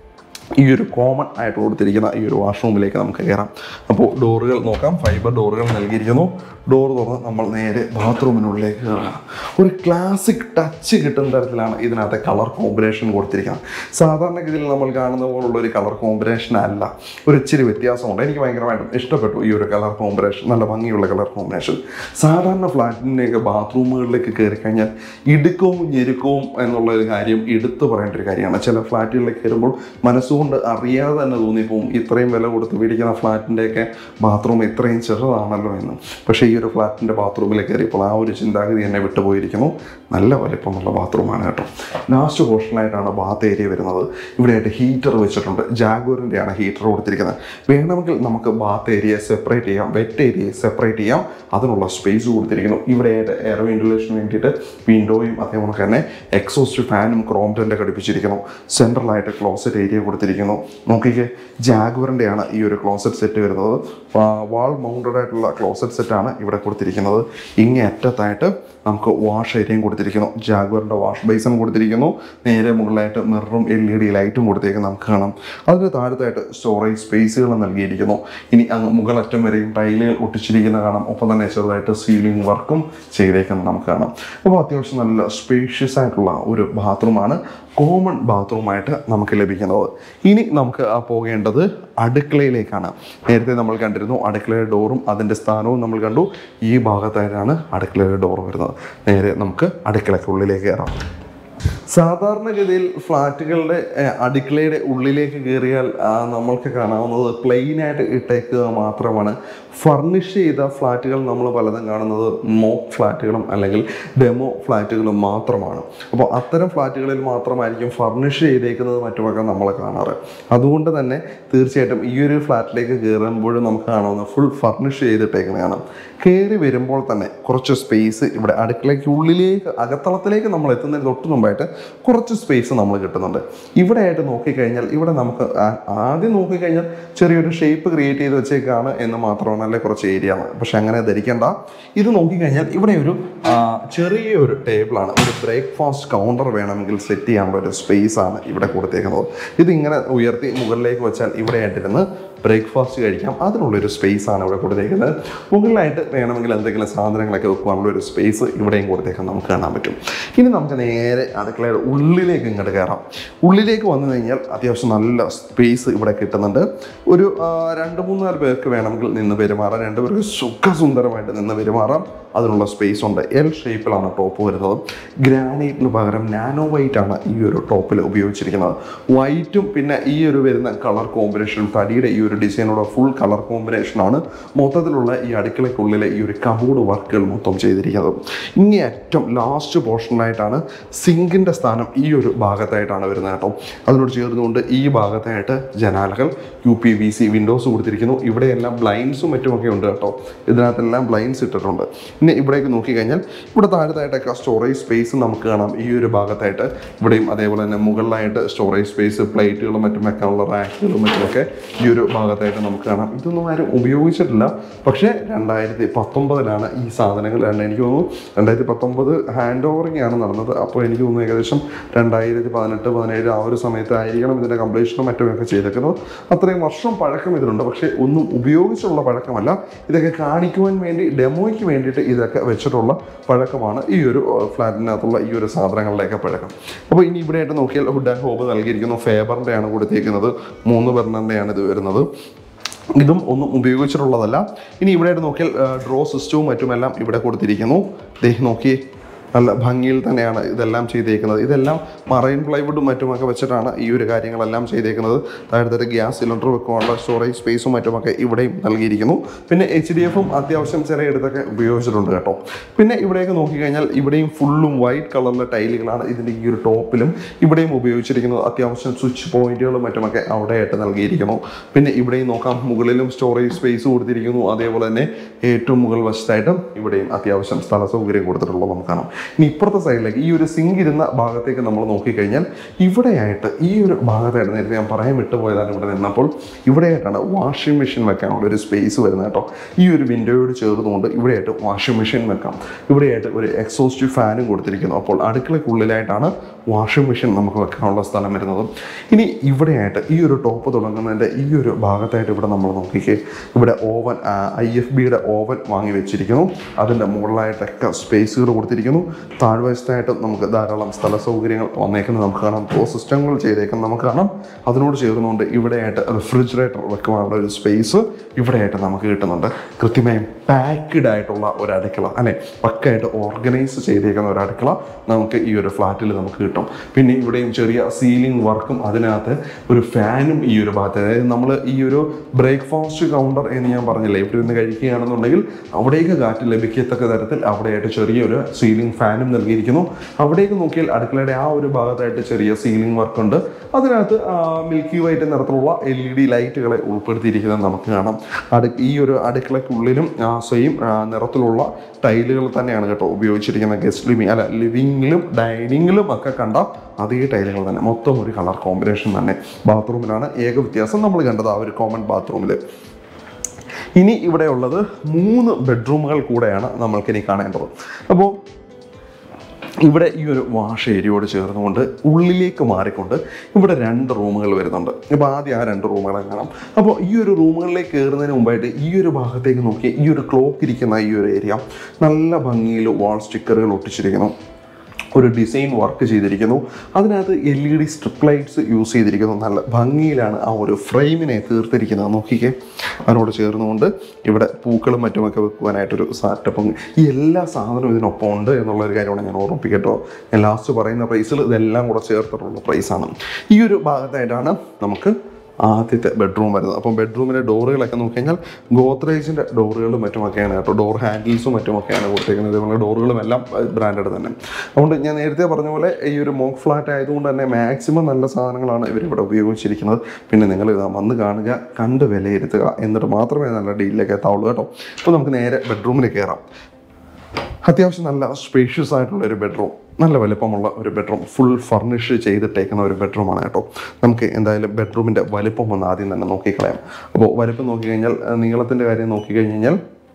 ഈ ഒരു കോമൺ ആയിട്ട് കൊടുത്തിരിക്കുന്ന ഈ ഒരു വാഷ്റൂമിലേക്ക് നമുക്ക് കയറാം അപ്പോൾ ഡോറുകൾ നോക്കാം ഫൈബർ ഡോറുകൾ നൽകിയിരിക്കുന്നു ഡോർ തുറന്ന് നമ്മൾ നേരെ ബാത്റൂമിനുള്ളിലേക്ക് കയറാം ഒരു ക്ലാസിക് ടച്ച് കിട്ടുന്ന തരത്തിലാണ് ഇതിനകത്തെ കളർ കോമ്പിനേഷൻ കൊടുത്തിരിക്കുന്നത് സാധാരണഗതിയിൽ നമ്മൾ കാണുന്ന പോലുള്ള ഒരു കളർ കോമ്പിനേഷൻ അല്ല ഒരു ഇച്ചിരി വ്യത്യാസമുണ്ട് എനിക്ക് ഭയങ്കരമായിട്ടും ഇഷ്ടപ്പെട്ടു ഈ ഒരു കളർ കോമ്പിനേഷൻ നല്ല ഭംഗിയുള്ള കളർ കോമ്പിനേഷൻ സാധാരണ ഫ്ലാറ്റിൻ്റെയൊക്കെ ബാത്റൂമുകളിലേക്ക് കയറി കഴിഞ്ഞാൽ ഇടുക്കവും ഞെരുക്കവും എന്നുള്ള ഒരു കാര്യം എടുത്തു പറയേണ്ട ഒരു കാര്യമാണ് ചില ഫ്ലാറ്റുകളിലേക്ക് കയറുമ്പോൾ മനസ്സുകൊണ്ട് അറിയാതെ തന്നെ തോന്നിപ്പോവും ഇത്രയും വില കൊടുത്ത് മേടിക്കുന്ന ഫ്ലാറ്റിൻ്റെയൊക്കെ ബാത്റൂം ഇത്രയും ചെറുതാണല്ലോ എന്ന് പക്ഷേ ഈ ഒരു ഫ്ലാറ്റിൻ്റെ ബാത്റൂമിലേക്ക് കയറിയപ്പോൾ ആ ഒരു ചിന്താഗതി എന്നെ വിട്ടുപോയിരിക്കുന്നു നല്ല വലിപ്പമുള്ള ബാത്റൂമാണ് കേട്ടോ ലാസ്റ്റ് പോർഷനായിട്ടാണ് ബാത്ത് ഏരിയ വരുന്നത് ഇവിടെയായിട്ട് ഹീറ്റർ വെച്ചിട്ടുണ്ട് ജാഗോറിൻ്റെയാണ് ഹീറ്റർ കൊടുത്തിരിക്കുന്നത് വേണമെങ്കിൽ നമുക്ക് ബാത്ത് ഏരിയ സെപ്പറേറ്റ് ചെയ്യാം വെറ്റ് ഏരിയ സെപ്പറേറ്റ് ചെയ്യാം അതിനുള്ള സ്പേസ് കൊടുത്തിരിക്കുന്നു ഇവിടെയായിട്ട് എയർ വെന്റിലേഷന് വേണ്ടിയിട്ട് വിൻഡോയും അതേപോലെ തന്നെ എക്സോസ്റ്റ് ഫാനും ക്രോംറ്റൻ്റെ ഘടിപ്പിച്ചിരിക്കുന്നു സെൻട്രലായിട്ട് ക്ലോസറ്റ് ഏരിയ കൊടുത്തിരിക്കുന്നു നോക്കിക്കേ ജാഗ്വറിൻ്റെയാണ് ഈ ഒരു ക്ലോസറ്റ് സെറ്റ് വരുന്നത് വാൾ മൗണ്ടഡ് ആയിട്ടുള്ള ക്ലോസറ്റ് സെറ്റാണ് ഇവിടെ കൊടുത്തിരിക്കുന്നത് ഇങ്ങേ അറ്റത്തായിട്ട് നമുക്ക് വാഷ് ഏരിയയും കൊടുത്തിരിക്കുന്നു ജാഗ്വറിൻ്റെ വാഷ് ബേസും കൊടുത്തിരിക്കുന്നു നേരെ മുകളിലായിട്ട് മിററും എൽ ഇ ഡി ലൈറ്റും കൊടുത്തേക്ക് നമുക്ക് കാണാം അതിന് താഴത്തായിട്ട് സ്റ്റോറേജ് സ്പേസുകൾ നൽകിയിരിക്കുന്നു ഇനി അങ്ങ് മുകളറ്റം വരെയും ടൈലുകൾ ഒട്ടിച്ചിരിക്കുന്ന കാണാം ഒപ്പം തന്നെ ചെറുതായിട്ട് സീലിംഗ് വർക്കും ചെയ്തേക്കുന്നത് നമുക്ക് കാണാം അപ്പോൾ അത്യാവശ്യം നല്ല സ്പേഷ്യസ് ആയിട്ടുള്ള ഒരു ബാത്റൂമാണ് കോമൺ ബാത്റൂമായിട്ട് നമുക്ക് ലഭിക്കുന്നത് ഇനി നമുക്ക് ആ പോകേണ്ടത് അടുക്കളയിലേക്കാണ് നേരത്തെ നമ്മൾ കണ്ടിരുന്നു അടുക്കളയുടെ ഡോറും അതിൻ്റെ സ്ഥാനവും നമ്മൾ കണ്ടു ഈ ഭാഗത്തായിട്ടാണ് അടുക്കളയുടെ ഡോർ വരുന്നത് നേരെ നമുക്ക് അടുക്കളയ്ക്കുള്ളിലേക്ക് കയറാം സാധാരണഗതിയിൽ ഫ്ലാറ്റുകളുടെ ഏഹ്, അടുക്കളയുടെ ഉള്ളിലേക്ക് കയറിയാൽ ആ, നമ്മൾക്ക് കാണാവുന്നത് പ്ലെയിനായിട്ട് ഇട്ടേക്കുക മാത്രമാണ് ഫർണിഷ് ചെയ്ത ഫ്ലാറ്റുകൾ നമ്മൾ പലതും കാണുന്നത് മോക്ക് ഫ്ലാറ്റുകളും അല്ലെങ്കിൽ ഡെമോ ഫ്ലാറ്റുകളും മാത്രമാണ് അപ്പോൾ അത്തരം ഫ്ലാറ്റുകളിൽ മാത്രമായിരിക്കും ഫർണിഷ് ചെയ്തേക്കുന്നത് മറ്റുമൊക്കെ നമ്മൾ കാണാറ് അതുകൊണ്ട് തന്നെ തീർച്ചയായിട്ടും ഈ ഒരു ഫ്ലാറ്റിലേക്ക് കയറുമ്പോഴും നമുക്ക് കാണാവുന്ന ഫുൾ ഫർണിഷ് ചെയ്തിട്ടേക്കുന്നതാണ് കയറി വരുമ്പോൾ തന്നെ കുറച്ച് സ്പേസ് ഇവിടെ അടുക്കളയ്ക്ക് ഉള്ളിലേക്ക് അകത്തളത്തിലേക്ക് നമ്മൾ എത്തുന്നതിന് തൊട്ട് മുമ്പായിട്ട് കുറച്ച് സ്പേസ് നമ്മൾ കിട്ടുന്നുണ്ട് ഇവിടെ ആയിട്ട് നോക്കിക്കഴിഞ്ഞാൽ ഇവിടെ നമുക്ക് ആ- ആദ്യം നോക്കിക്കഴിഞ്ഞാൽ ചെറിയൊരു ഷേപ്പ് ക്രിയേറ്റ് ചെയ്ത് വെച്ചേക്കാണ് എന്ന് മാത്രമാണ് അല്ലെ കുറച്ച് ഏരിയ ആണ് പക്ഷെ അങ്ങനെ ധരിക്കേണ്ട ഇത് നോക്കിക്കഴിഞ്ഞാൽ ഇവിടെ ഒരു ആ, ചെറിയൊരു ടേബിളാണ് ഒരു ബ്രേക്ക്ഫാസ്റ്റ് കൗണ്ടർ വേണമെങ്കിൽ സെറ്റ് ചെയ്യാനുള്ള ഒരു സ്പേസ് ആണ് ഇവിടെ കൊടുത്തേക്കുന്നത് ഇതിങ്ങനെ ഉയർത്തി മുകളിലേക്ക് വെച്ചാൽ ഇവിടെ ആയിട്ടിരുന്ന് ബ്രേക്ക്ഫാസ്റ്റ് കഴിക്കാം അതിനുള്ളൊരു സ്പേസ് ആണ് ഇവിടെ കൊടുത്തേക്കുന്നത് മുകളിലായിട്ട് വേണമെങ്കിൽ എന്തെങ്കിലും സാധനങ്ങളൊക്കെ വെക്കുവാനുള്ള ഒരു സ്പേസ് ഇവിടെയും കൊടുത്തേക്കാൻ നമുക്ക് കാണാൻ പറ്റും ഇനി നമുക്ക് നേരെ അടുക്കളയുടെ ഉള്ളിലേക്ക് ഇങ്ങോട്ട് കയറാം ഉള്ളിലേക്ക് വന്നു കഴിഞ്ഞാൽ അത്യാവശ്യം നല്ല സ്പേസ് ഇവിടെ കിട്ടുന്നുണ്ട് ഒരു ആ, രണ്ട് മൂന്നാല് പേർക്ക് വേണമെങ്കിൽ നിന്ന് പെരുമാറാം രണ്ട് പേർക്ക് സുഖസുന്ദരമായിട്ട് നിന്ന് പെരുമാറാം അതിനുള്ള സ്പേസ് ഉണ്ട് എൽ ഷേപ്പിലാണ് ടോപ്പ് വരുന്നത് ഗ്രാനൈറ്റിന് പകരം നാനോ വൈറ്റ് ആണ് ഈ ഒരു ടോപ്പിൽ ഉപയോഗിച്ചിരിക്കുന്നത് വൈറ്റും പിന്നെ ഈ ഒരു വരുന്ന കളർ കോമ്പിനേഷൻ തടിയുടെ ഈ ഒരു ഡിസൈനോടെ ഫുൾ കളർ കോമ്പിനേഷനാണ് മൊത്തത്തിലുള്ള ഈ അടുക്കളയ്ക്കുള്ളിലെ ഈ ഒരു കബോർഡ് വർക്കുകൾ മൊത്തം ചെയ്തിരിക്കുന്നത് ഇങ്ങേ അറ്റം ലാസ്റ്റ് പോർഷനിലായിട്ടാണ് സിങ്കിൻ്റെ സ്ഥാനം ഈ ഒരു ഭാഗത്തായിട്ടാണ് വരുന്നത് കേട്ടോ അതിനോട് ചേർന്നുകൊണ്ട് ഈ ഭാഗത്തായിട്ട് ജനാലകൾ U P V C windows കൊടുത്തിരിക്കുന്നു ഇവിടെയെല്ലാം ബ്ലൈൻഡ്സും മറ്റുമൊക്കെ ഉണ്ട് കേട്ടോ ഇതിനകത്തെല്ലാം ബ്ലൈൻഡ്സ് ഇട്ടിട്ടുണ്ട് പിന്നെ ഇവിടേക്ക് നോക്കിക്കഴിഞ്ഞാൽ ഇവിടെ താഴത്തായിട്ടൊക്കെ സ്റ്റോറേജ് സ്പേസ് നമുക്ക് കാണാം ഈ ഒരു ഭാഗത്തായിട്ട് ഇവിടെയും അതേപോലെ തന്നെ മുകളിലായിട്ട് സ്റ്റോറേജ് സ്പേസ് പ്ലേറ്റുകളും മറ്റും വെക്കാനുള്ള റാക്കുകളും മറ്റുമൊക്കെ ഈ ഒരു ഭാഗത്തായിട്ട് നമുക്ക് കാണാം ഇതൊന്നും ആരും ഉപയോഗിച്ചിട്ടില്ല പക്ഷേ രണ്ടായിരത്തി പത്തൊമ്പതിലാണ് ഈ സാധനങ്ങൾ രണ്ട് എനിക്ക് തോന്നുന്നു രണ്ടായിരത്തി പത്തൊമ്പത് ഹാൻഡ് ഓവറിംഗ് ആണ് നടന്നത് അപ്പോൾ എനിക്ക് തോന്നുന്നു ഏകദേശം രണ്ടായിരത്തി പതിനെട്ട് പതിനേഴ് ആ ഒരു സമയത്തായിരിക്കണം ഇതിൻ്റെ കംപ്ലീഷനും മറ്റുമൊക്കെ ചെയ്തേക്കുന്നത് അത്രയും വർഷം പഴക്കം ഇതിലുണ്ട് പക്ഷേ ഒന്നും ഉപയോഗിച്ചുള്ള പഴക്കമല്ല ഇതൊക്കെ കാണിക്കുവാൻ വേണ്ടി ഡെമോയ്ക്ക് വേണ്ടിയിട്ട് ഇതൊക്കെ വെച്ചിട്ടുള്ള പഴക്കമാണ് ഈ ഒരു ഫ്ലാറ്റിനകത്തുള്ള ഈ ഒരു സാധനങ്ങളുടെയൊക്കെ പഴക്കം അപ്പോൾ ഇനി ഇവിടെയായിട്ട് നോക്കിയാൽ ഹുഡ് ആൻഡ് ഹോബ് നൽകിയിരിക്കുന്നു ഫേബറിൻ്റെ ആണ് കൊടുത്തിരിക്കുന്നത് മൂന്ന് ബർണറിൻ്റെയാണ് ഇത് വരുന്നത് ഇതും ഒന്നും ഉപയോഗിച്ചിട്ടുള്ളതല്ല ഇനി ഇവിടെയായിട്ട് നോക്കിയാൽ ഡ്രോ സിസ്റ്റവും മറ്റുമെല്ലാം ഇവിടെ കൊടുത്തിരിക്കുന്നു ദേ നോക്കി നല്ല ഭംഗിയിൽ തന്നെയാണ് ഇതെല്ലാം ചെയ്തേക്കുന്നത് ഇതെല്ലാം മറൈൻ പ്ലൈവുഡും മറ്റുമൊക്കെ വെച്ചിട്ടാണ് ഈ ഒരു കാര്യങ്ങളെല്ലാം ചെയ്തേക്കുന്നത് താഴത്തെ ഗ്യാസ് സിലിണ്ടർ വെക്കാനുള്ള സ്റ്റോറേജ് സ്പേസും മറ്റുമൊക്കെ ഇവിടെയും നൽകിയിരിക്കുന്നു പിന്നെ എച്ച് ഡി എഫും അത്യാവശ്യം ചിലയിടത്തൊക്കെ ഉപയോഗിച്ചിട്ടുണ്ട് കേട്ടോ പിന്നെ ഇവിടെയൊക്കെ നോക്കിക്കഴിഞ്ഞാൽ ഇവിടെയും ഫുള്ളും വൈറ്റ് കളറിലെ ടൈലുകളാണ് ഇതിൻ്റെ ഈ ഒരു ടോപ്പിലും ഇവിടെയും ഉപയോഗിച്ചിരിക്കുന്നത് അത്യാവശ്യം സ്വിച്ച് പോയിന്റുകളും മറ്റുമൊക്കെ അവിടെയായിട്ട് നൽകിയിരിക്കുന്നു പിന്നെ ഇവിടെയും നോക്കാം മുകളിലും സ്റ്റോറേജ് സ്പേസ് കൊടുത്തിരിക്കുന്നു അതേപോലെ തന്നെ ഏറ്റവും മുകൾ വശത്തായിട്ടും ഇവിടെയും അത്യാവശ്യം സ്ഥല സൗകര്യം കൊടുത്തിട്ടുള്ളത് നമുക്ക് കാണാം ഇനി ഇപ്പുറത്തെ സൈഡിലേക്ക് ഈ ഒരു സിങ്ക് ഇരുന്ന ഭാഗത്തേക്ക് നമ്മൾ നോക്കിക്കഴിഞ്ഞാൽ ഇവിടെയായിട്ട് ഈ ഒരു ഭാഗത്തായിട്ട് നേരത്തെ ഞാൻ പറയാൻ വിട്ടുപോയതാണ് ഇവിടെ നിന്നപ്പോൾ ഇവിടെയായിട്ടാണ് വാഷിംഗ് മെഷീൻ വെക്കാനുള്ള ഒരു സ്പേസ് വരുന്നത് കേട്ടോ ഈ ഒരു വിൻഡോയോട് ചേർന്നുകൊണ്ട് ഇവിടെയായിട്ട് വാഷിംഗ് മെഷീൻ വെക്കാം ഇവിടെയായിട്ട് ഒരു എക്സോസ്റ്റ് ഫാനും കൊടുത്തിരിക്കുന്നു അപ്പോൾ അടുക്കളയ്ക്കുള്ളിലായിട്ടാണ് വാഷിംഗ് മെഷീൻ നമുക്ക് വെക്കാനുള്ള സ്ഥലം വരുന്നത് ഇനി ഇവിടെയായിട്ട് ഈ ഒരു ടോപ്പ് തുടങ്ങുന്നതിൻ്റെ ഈ ഒരു ഭാഗത്തായിട്ട് ഇവിടെ നമ്മൾ നോക്കിക്കേ ഇവിടെ ഓവൻ ഐ എഫ് ബിയുടെ ഓവൻ വാങ്ങി വെച്ചിരിക്കുന്നു അതിൻ്റെ മുകളിലായിട്ടൊക്കെ സ്പേസുകൾ കൊടുത്തിരിക്കുന്നു താഴ്വശത്തായിട്ട് നമുക്ക് ധാരാളം സ്ഥല സൗകര്യങ്ങൾ വന്നേക്കുന്നത് നമുക്ക് കാണാം പ്രോ സിസ്റ്റങ്ങൾ ചെയ്തേക്കുന്നത് നമുക്ക് കാണാം അതിനോട് ചേർന്നുകൊണ്ട് ഇവിടെയായിട്ട് റെഫ്രിജറേറ്റർ വെക്കാനുള്ള ഒരു സ്പേസ് ഇവിടെയായിട്ട് നമുക്ക് കിട്ടുന്നുണ്ട് കൃത്യമായും പാക്ക്ഡ് ആയിട്ടുള്ള ഒരു അടുക്കള അല്ലെ പക്കായിട്ട് ഓർഗനൈസ് ചെയ്തേക്കുന്ന ഒരു അടുക്കള നമുക്ക് ഈ ഒരു ഫ്ലാറ്റിൽ നമുക്ക് കിട്ടും പിന്നെ ഇവിടെയും ചെറിയ സീലിംഗ് വർക്കും അതിനകത്ത് ഒരു ഫാനും ഈ ഒരു ഭാഗത്ത് അതായത് നമ്മൾ ഈ ഒരു ബ്രേക്ക്ഫാസ്റ്റ് കൗണ്ടർ എന്ന് ഞാൻ പറഞ്ഞില്ലേ ഇവിടെ നിന്ന് കഴിക്കുകയാണെന്നുണ്ടെങ്കിൽ അവിടേക്ക് കാറ്റ് ലഭിക്കത്തക്ക തരത്തിൽ അവിടെയായിട്ട് ചെറിയൊരു സീലിംഗ് ഫാനും നൽകിയിരിക്കുന്നു അവിടേക്ക് നോക്കിയാൽ അടുക്കളയുടെ ആ ഒരു ഭാഗത്തായിട്ട് ചെറിയ സീലിംഗ് വർക്ക് ഉണ്ട് അതിനകത്ത് മിൽക്കി വൈറ്റ് നിറത്തിലുള്ള എൽ ഇ ഡി ലൈറ്റുകളെ ഉൾപ്പെടുത്തിയിരിക്കുന്നത് നമുക്ക് കാണാം അടു ഈ ഒരു അടുക്കളയ്ക്കുള്ളിലും സെയിം നിറത്തിലുള്ള ടൈലുകൾ തന്നെയാണ് കേട്ടോ ഉപയോഗിച്ചിരിക്കുന്നത് ഗസ്റ്റ് ലിവിങ് അല്ല ലിവിങ്ങിലും ഡൈനിങ്ങിലും ഒക്കെ കണ്ട അതേ ടൈലുകൾ തന്നെ മൊത്തം ഒരു കളർ കോമ്പിനേഷൻ തന്നെ ബാത്റൂമിലാണ് ഏക വ്യത്യാസം നമ്മൾ കണ്ടത് ആ ഒരു കോമൺ ബാത്റൂമിൽ ഇനി ഇവിടെ ഉള്ളത് മൂന്ന് ബെഡ്റൂമുകൾ കൂടെയാണ് നമ്മൾക്കിനി കാണേണ്ടത് അപ്പോൾ ഇവിടെ ഈ ഒരു വാഷ് ഏരിയയോട് ചേർന്നുകൊണ്ട് ഉള്ളിലേക്ക് മാറിക്കൊണ്ട് ഇവിടെ രണ്ട് റൂമുകൾ വരുന്നുണ്ട് അപ്പോൾ ആദ്യം ആ രണ്ട് റൂമുകളെ കാണാം അപ്പോൾ ഈ ഒരു റൂമുകളിലേക്ക് കയറുന്നതിന് മുമ്പായിട്ട് ഈ ഒരു ഭാഗത്തേക്ക് നോക്കി ഈ ഒരു ക്ലോക്ക് ഇരിക്കുന്ന ഈ ഒരു ഏരിയ നല്ല ഭംഗിയിൽ വാൾ സ്റ്റിക്കറുകൾ ഒട്ടിച്ചിരിക്കുന്നു ഒരു ഡിസൈൻ വർക്ക് ചെയ്തിരിക്കുന്നു അതിനകത്ത് L E D strip lights use ചെയ്തിരിക്കുന്നു നല്ല ഭംഗിയിലാണ് ആ ഒരു ഫ്രെയിമിനെ തീർത്തിരിക്കുന്നത് നോക്കിക്കേ അതിനോട് ചേർന്നുകൊണ്ട് ഇവിടെ പൂക്കളും മറ്റുമൊക്കെ വെക്കുവാനായിട്ടൊരു സെറ്റപ്പും ഈ എല്ലാ സാധനവും ഇതിനൊപ്പം ഉണ്ട് എന്നുള്ളൊരു കാര്യമാണ് ഞാൻ ഓർമ്മിപ്പിക്കട്ടോ ഞാൻ ലാസ്റ്റ് പറയുന്ന പ്രൈസിൽ ഇതെല്ലാം കൂടെ ചേർത്തിട്ടുള്ള പ്രൈസാണ് ഈ ഒരു ഭാഗത്തായിട്ടാണ് നമുക്ക് ആദ്യത്തെ ബെഡ്റൂം വരുന്നത് അപ്പം ബെഡ്റൂമിലെ ഡോറുകളൊക്കെ നോക്കി കഴിഞ്ഞാൽ ഗോദ്രേജിൻ്റെ ഡോറുകളും മറ്റുമൊക്കെയാണ് കേട്ടോ ഡോർ ഹാൻഡിൽസും മറ്റുമൊക്കെയാണ് കൊടുത്തേക്കുന്നത് ഇതുപോലെ ഡോറുകളും എല്ലാം ബ്രാൻഡഡ് തന്നെ അതുകൊണ്ട് ഞാൻ നേരത്തെ പറഞ്ഞ പോലെ ഈ ഒരു മോക്ക് ഫ്ലാറ്റ് ആയതുകൊണ്ട് തന്നെ മാക്സിമം നല്ല സാധനങ്ങളാണ് ഇവരിവിടെ ഉപയോഗിച്ചിരിക്കുന്നത് പിന്നെ നിങ്ങൾ ഇതാ വന്ന് കാണുക കണ്ട് വിലയിരുത്തുക എന്നിട്ട് മാത്രമേ നല്ല ഡീലിലേക്ക് എത്താവുള്ളൂ കേട്ടോ അപ്പോൾ നമുക്ക് നേരെ ബെഡ്റൂമിൽ കയറാം അത്യാവശ്യം നല്ല സ്പേഷ്യസ് ആയിട്ടുള്ള ഒരു ബെഡ്റൂം നല്ല വലുപ്പമുള്ള ഒരു ബെഡ്റൂം ഫുൾ ഫർണിഷ് ചെയ്തിട്ടേക്കുന്ന ഒരു ബെഡ്റൂമാണ് കേട്ടോ നമുക്ക് എന്തായാലും ബെഡ്റൂമിൻ്റെ വലുപ്പം ഒന്ന് ആദ്യം തന്നെ നോക്കിക്കളയാം അപ്പോൾ വലുപ്പം നോക്കിക്കഴിഞ്ഞാൽ നീളത്തിൻ്റെ കാര്യം നോക്കിക്കഴിഞ്ഞാൽ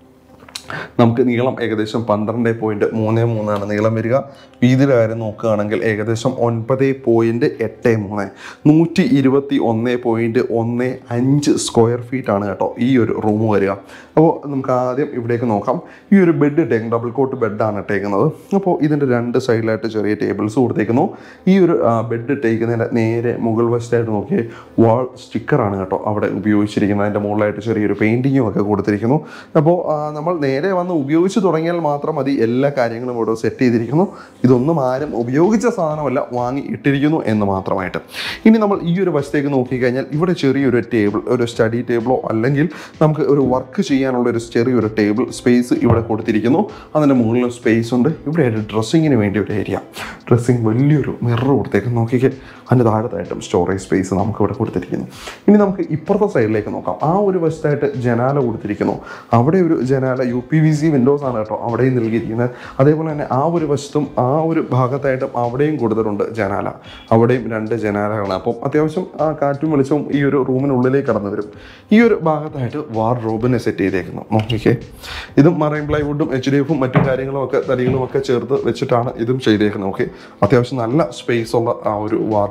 നമുക്ക് നീളം ഏകദേശം പന്ത്രണ്ട് പോയിൻറ്റ് മൂന്ന് മൂന്നാണ് നീളം വരിക വീതിയുടെ കാര്യം നോക്കുകയാണെങ്കിൽ ഏകദേശം ഒൻപത് പോയിൻറ്റ് എട്ട് മൂന്ന് നൂറ്റി ഇരുപത്തി ഒന്ന് പോയിൻറ്റ് ഒന്ന് അഞ്ച് സ്ക്വയർ ഫീറ്റ് ആണ് കേട്ടോ ഈ ഒരു റൂം വരിക അപ്പോൾ നമുക്ക് ആദ്യം ഇവിടേക്ക് നോക്കാം ഈ ഒരു ബെഡ് ഇട്ടേക്കും ഡബിൾ കോട്ട് ബെഡാണ് ഇട്ടേക്കുന്നത് അപ്പോൾ ഇതിൻ്റെ രണ്ട് സൈഡിലായിട്ട് ചെറിയ ടേബിൾസ് കൊടുത്തേക്കുന്നു ഈ ഒരു ബെഡ് ഇട്ടേക്കുന്നതിൻ്റെ നേരെ മുകൾ വശത്തായിട്ട് നോക്കിയേ വാൾ സ്റ്റിക്കറാണ് കേട്ടോ അവിടെ ഉപയോഗിച്ചിരിക്കുന്നത് അതിൻ്റെ മുകളിലായിട്ട് ചെറിയൊരു പെയിൻറ്റിങ്ങും ഒക്കെ കൊടുത്തിരിക്കുന്നു അപ്പോൾ ആ, നമ്മൾ നേരെ വന്ന് ഉപയോഗിച്ച് തുടങ്ങിയാൽ മാത്രം മതി എല്ലാ കാര്യങ്ങളും ഇവിടെ സെറ്റ് ചെയ്തിരിക്കുന്നു ഇതൊന്നും ആരും ഉപയോഗിച്ച സാധനമല്ല വാങ്ങി ഇട്ടിരിക്കുന്നു എന്ന് മാത്രമായിട്ട് ഇനി നമ്മൾ ഈ ഒരു വശത്തേക്ക് നോക്കിക്കഴിഞ്ഞാൽ ഇവിടെ ചെറിയൊരു ടേബിൾ ഒരു സ്റ്റഡി ടേബിളോ അല്ലെങ്കിൽ നമുക്ക് ഒരു വർക്ക് ചെയ്യാനുള്ള ഒരു ചെറിയൊരു ടേബിൾ സ്പേസ് ഇവിടെ കൊടുത്തിരിക്കുന്നു അതിൻ്റെ മുകളിലും സ്പേസ് ഉണ്ട് ഇവിടെ ഒരു ഡ്രസ്സിങ്ങിന് വേണ്ടി ഒരു ഏരിയ ഡ്രസ്സിങ് വലിയൊരു മിറർ കൊടുത്തേക്ക് നോക്കിക്കേ അതിൻ്റെ താഴത്തായിട്ടും സ്റ്റോറേജ് സ്പേസ് നമുക്ക് ഇവിടെ കൊടുത്തിരിക്കുന്നു ഇനി നമുക്ക് ഇപ്പുറത്തെ സൈഡിലേക്ക് നോക്കാം ആ ഒരു വശത്തായിട്ട് ജനാല കൊടുത്തിരിക്കുന്നു അവിടെ ഒരു ജനാല U P V C windows ആണ് കേട്ടോ അവിടെയും നൽകിയിരിക്കുന്നത് അതേപോലെ തന്നെ ആ ഒരു വശത്തും ആ ഒരു ഭാഗത്തായിട്ടും അവിടെയും കൊടുത്തിട്ടുണ്ട് ജനാല അവിടെയും രണ്ട് ജനാലകളാണ് അപ്പം അത്യാവശ്യം ആ കാറ്റും വെളിച്ചവും ഈ ഒരു റൂമിനുള്ളിലേക്ക് കടന്നു വരും ഈ ഒരു ഭാഗത്തായിട്ട് വാർ റോബിനെ സെറ്റ് ചെയ്തേക്കുന്നു നോക്കിക്കേ ഇതും മറൈൻ പ്ലൈവുഡും എച്ച് ഡി എഫും മറ്റു കാര്യങ്ങളും ഒക്കെ തടികളും ഒക്കെ ചേർത്ത് വെച്ചിട്ടാണ് ഇതും ചെയ്തേക്കുന്നത് ഓക്കെ അത്യാവശ്യം നല്ല സ്പേസ് ഉള്ള ആ ഒരു വാർ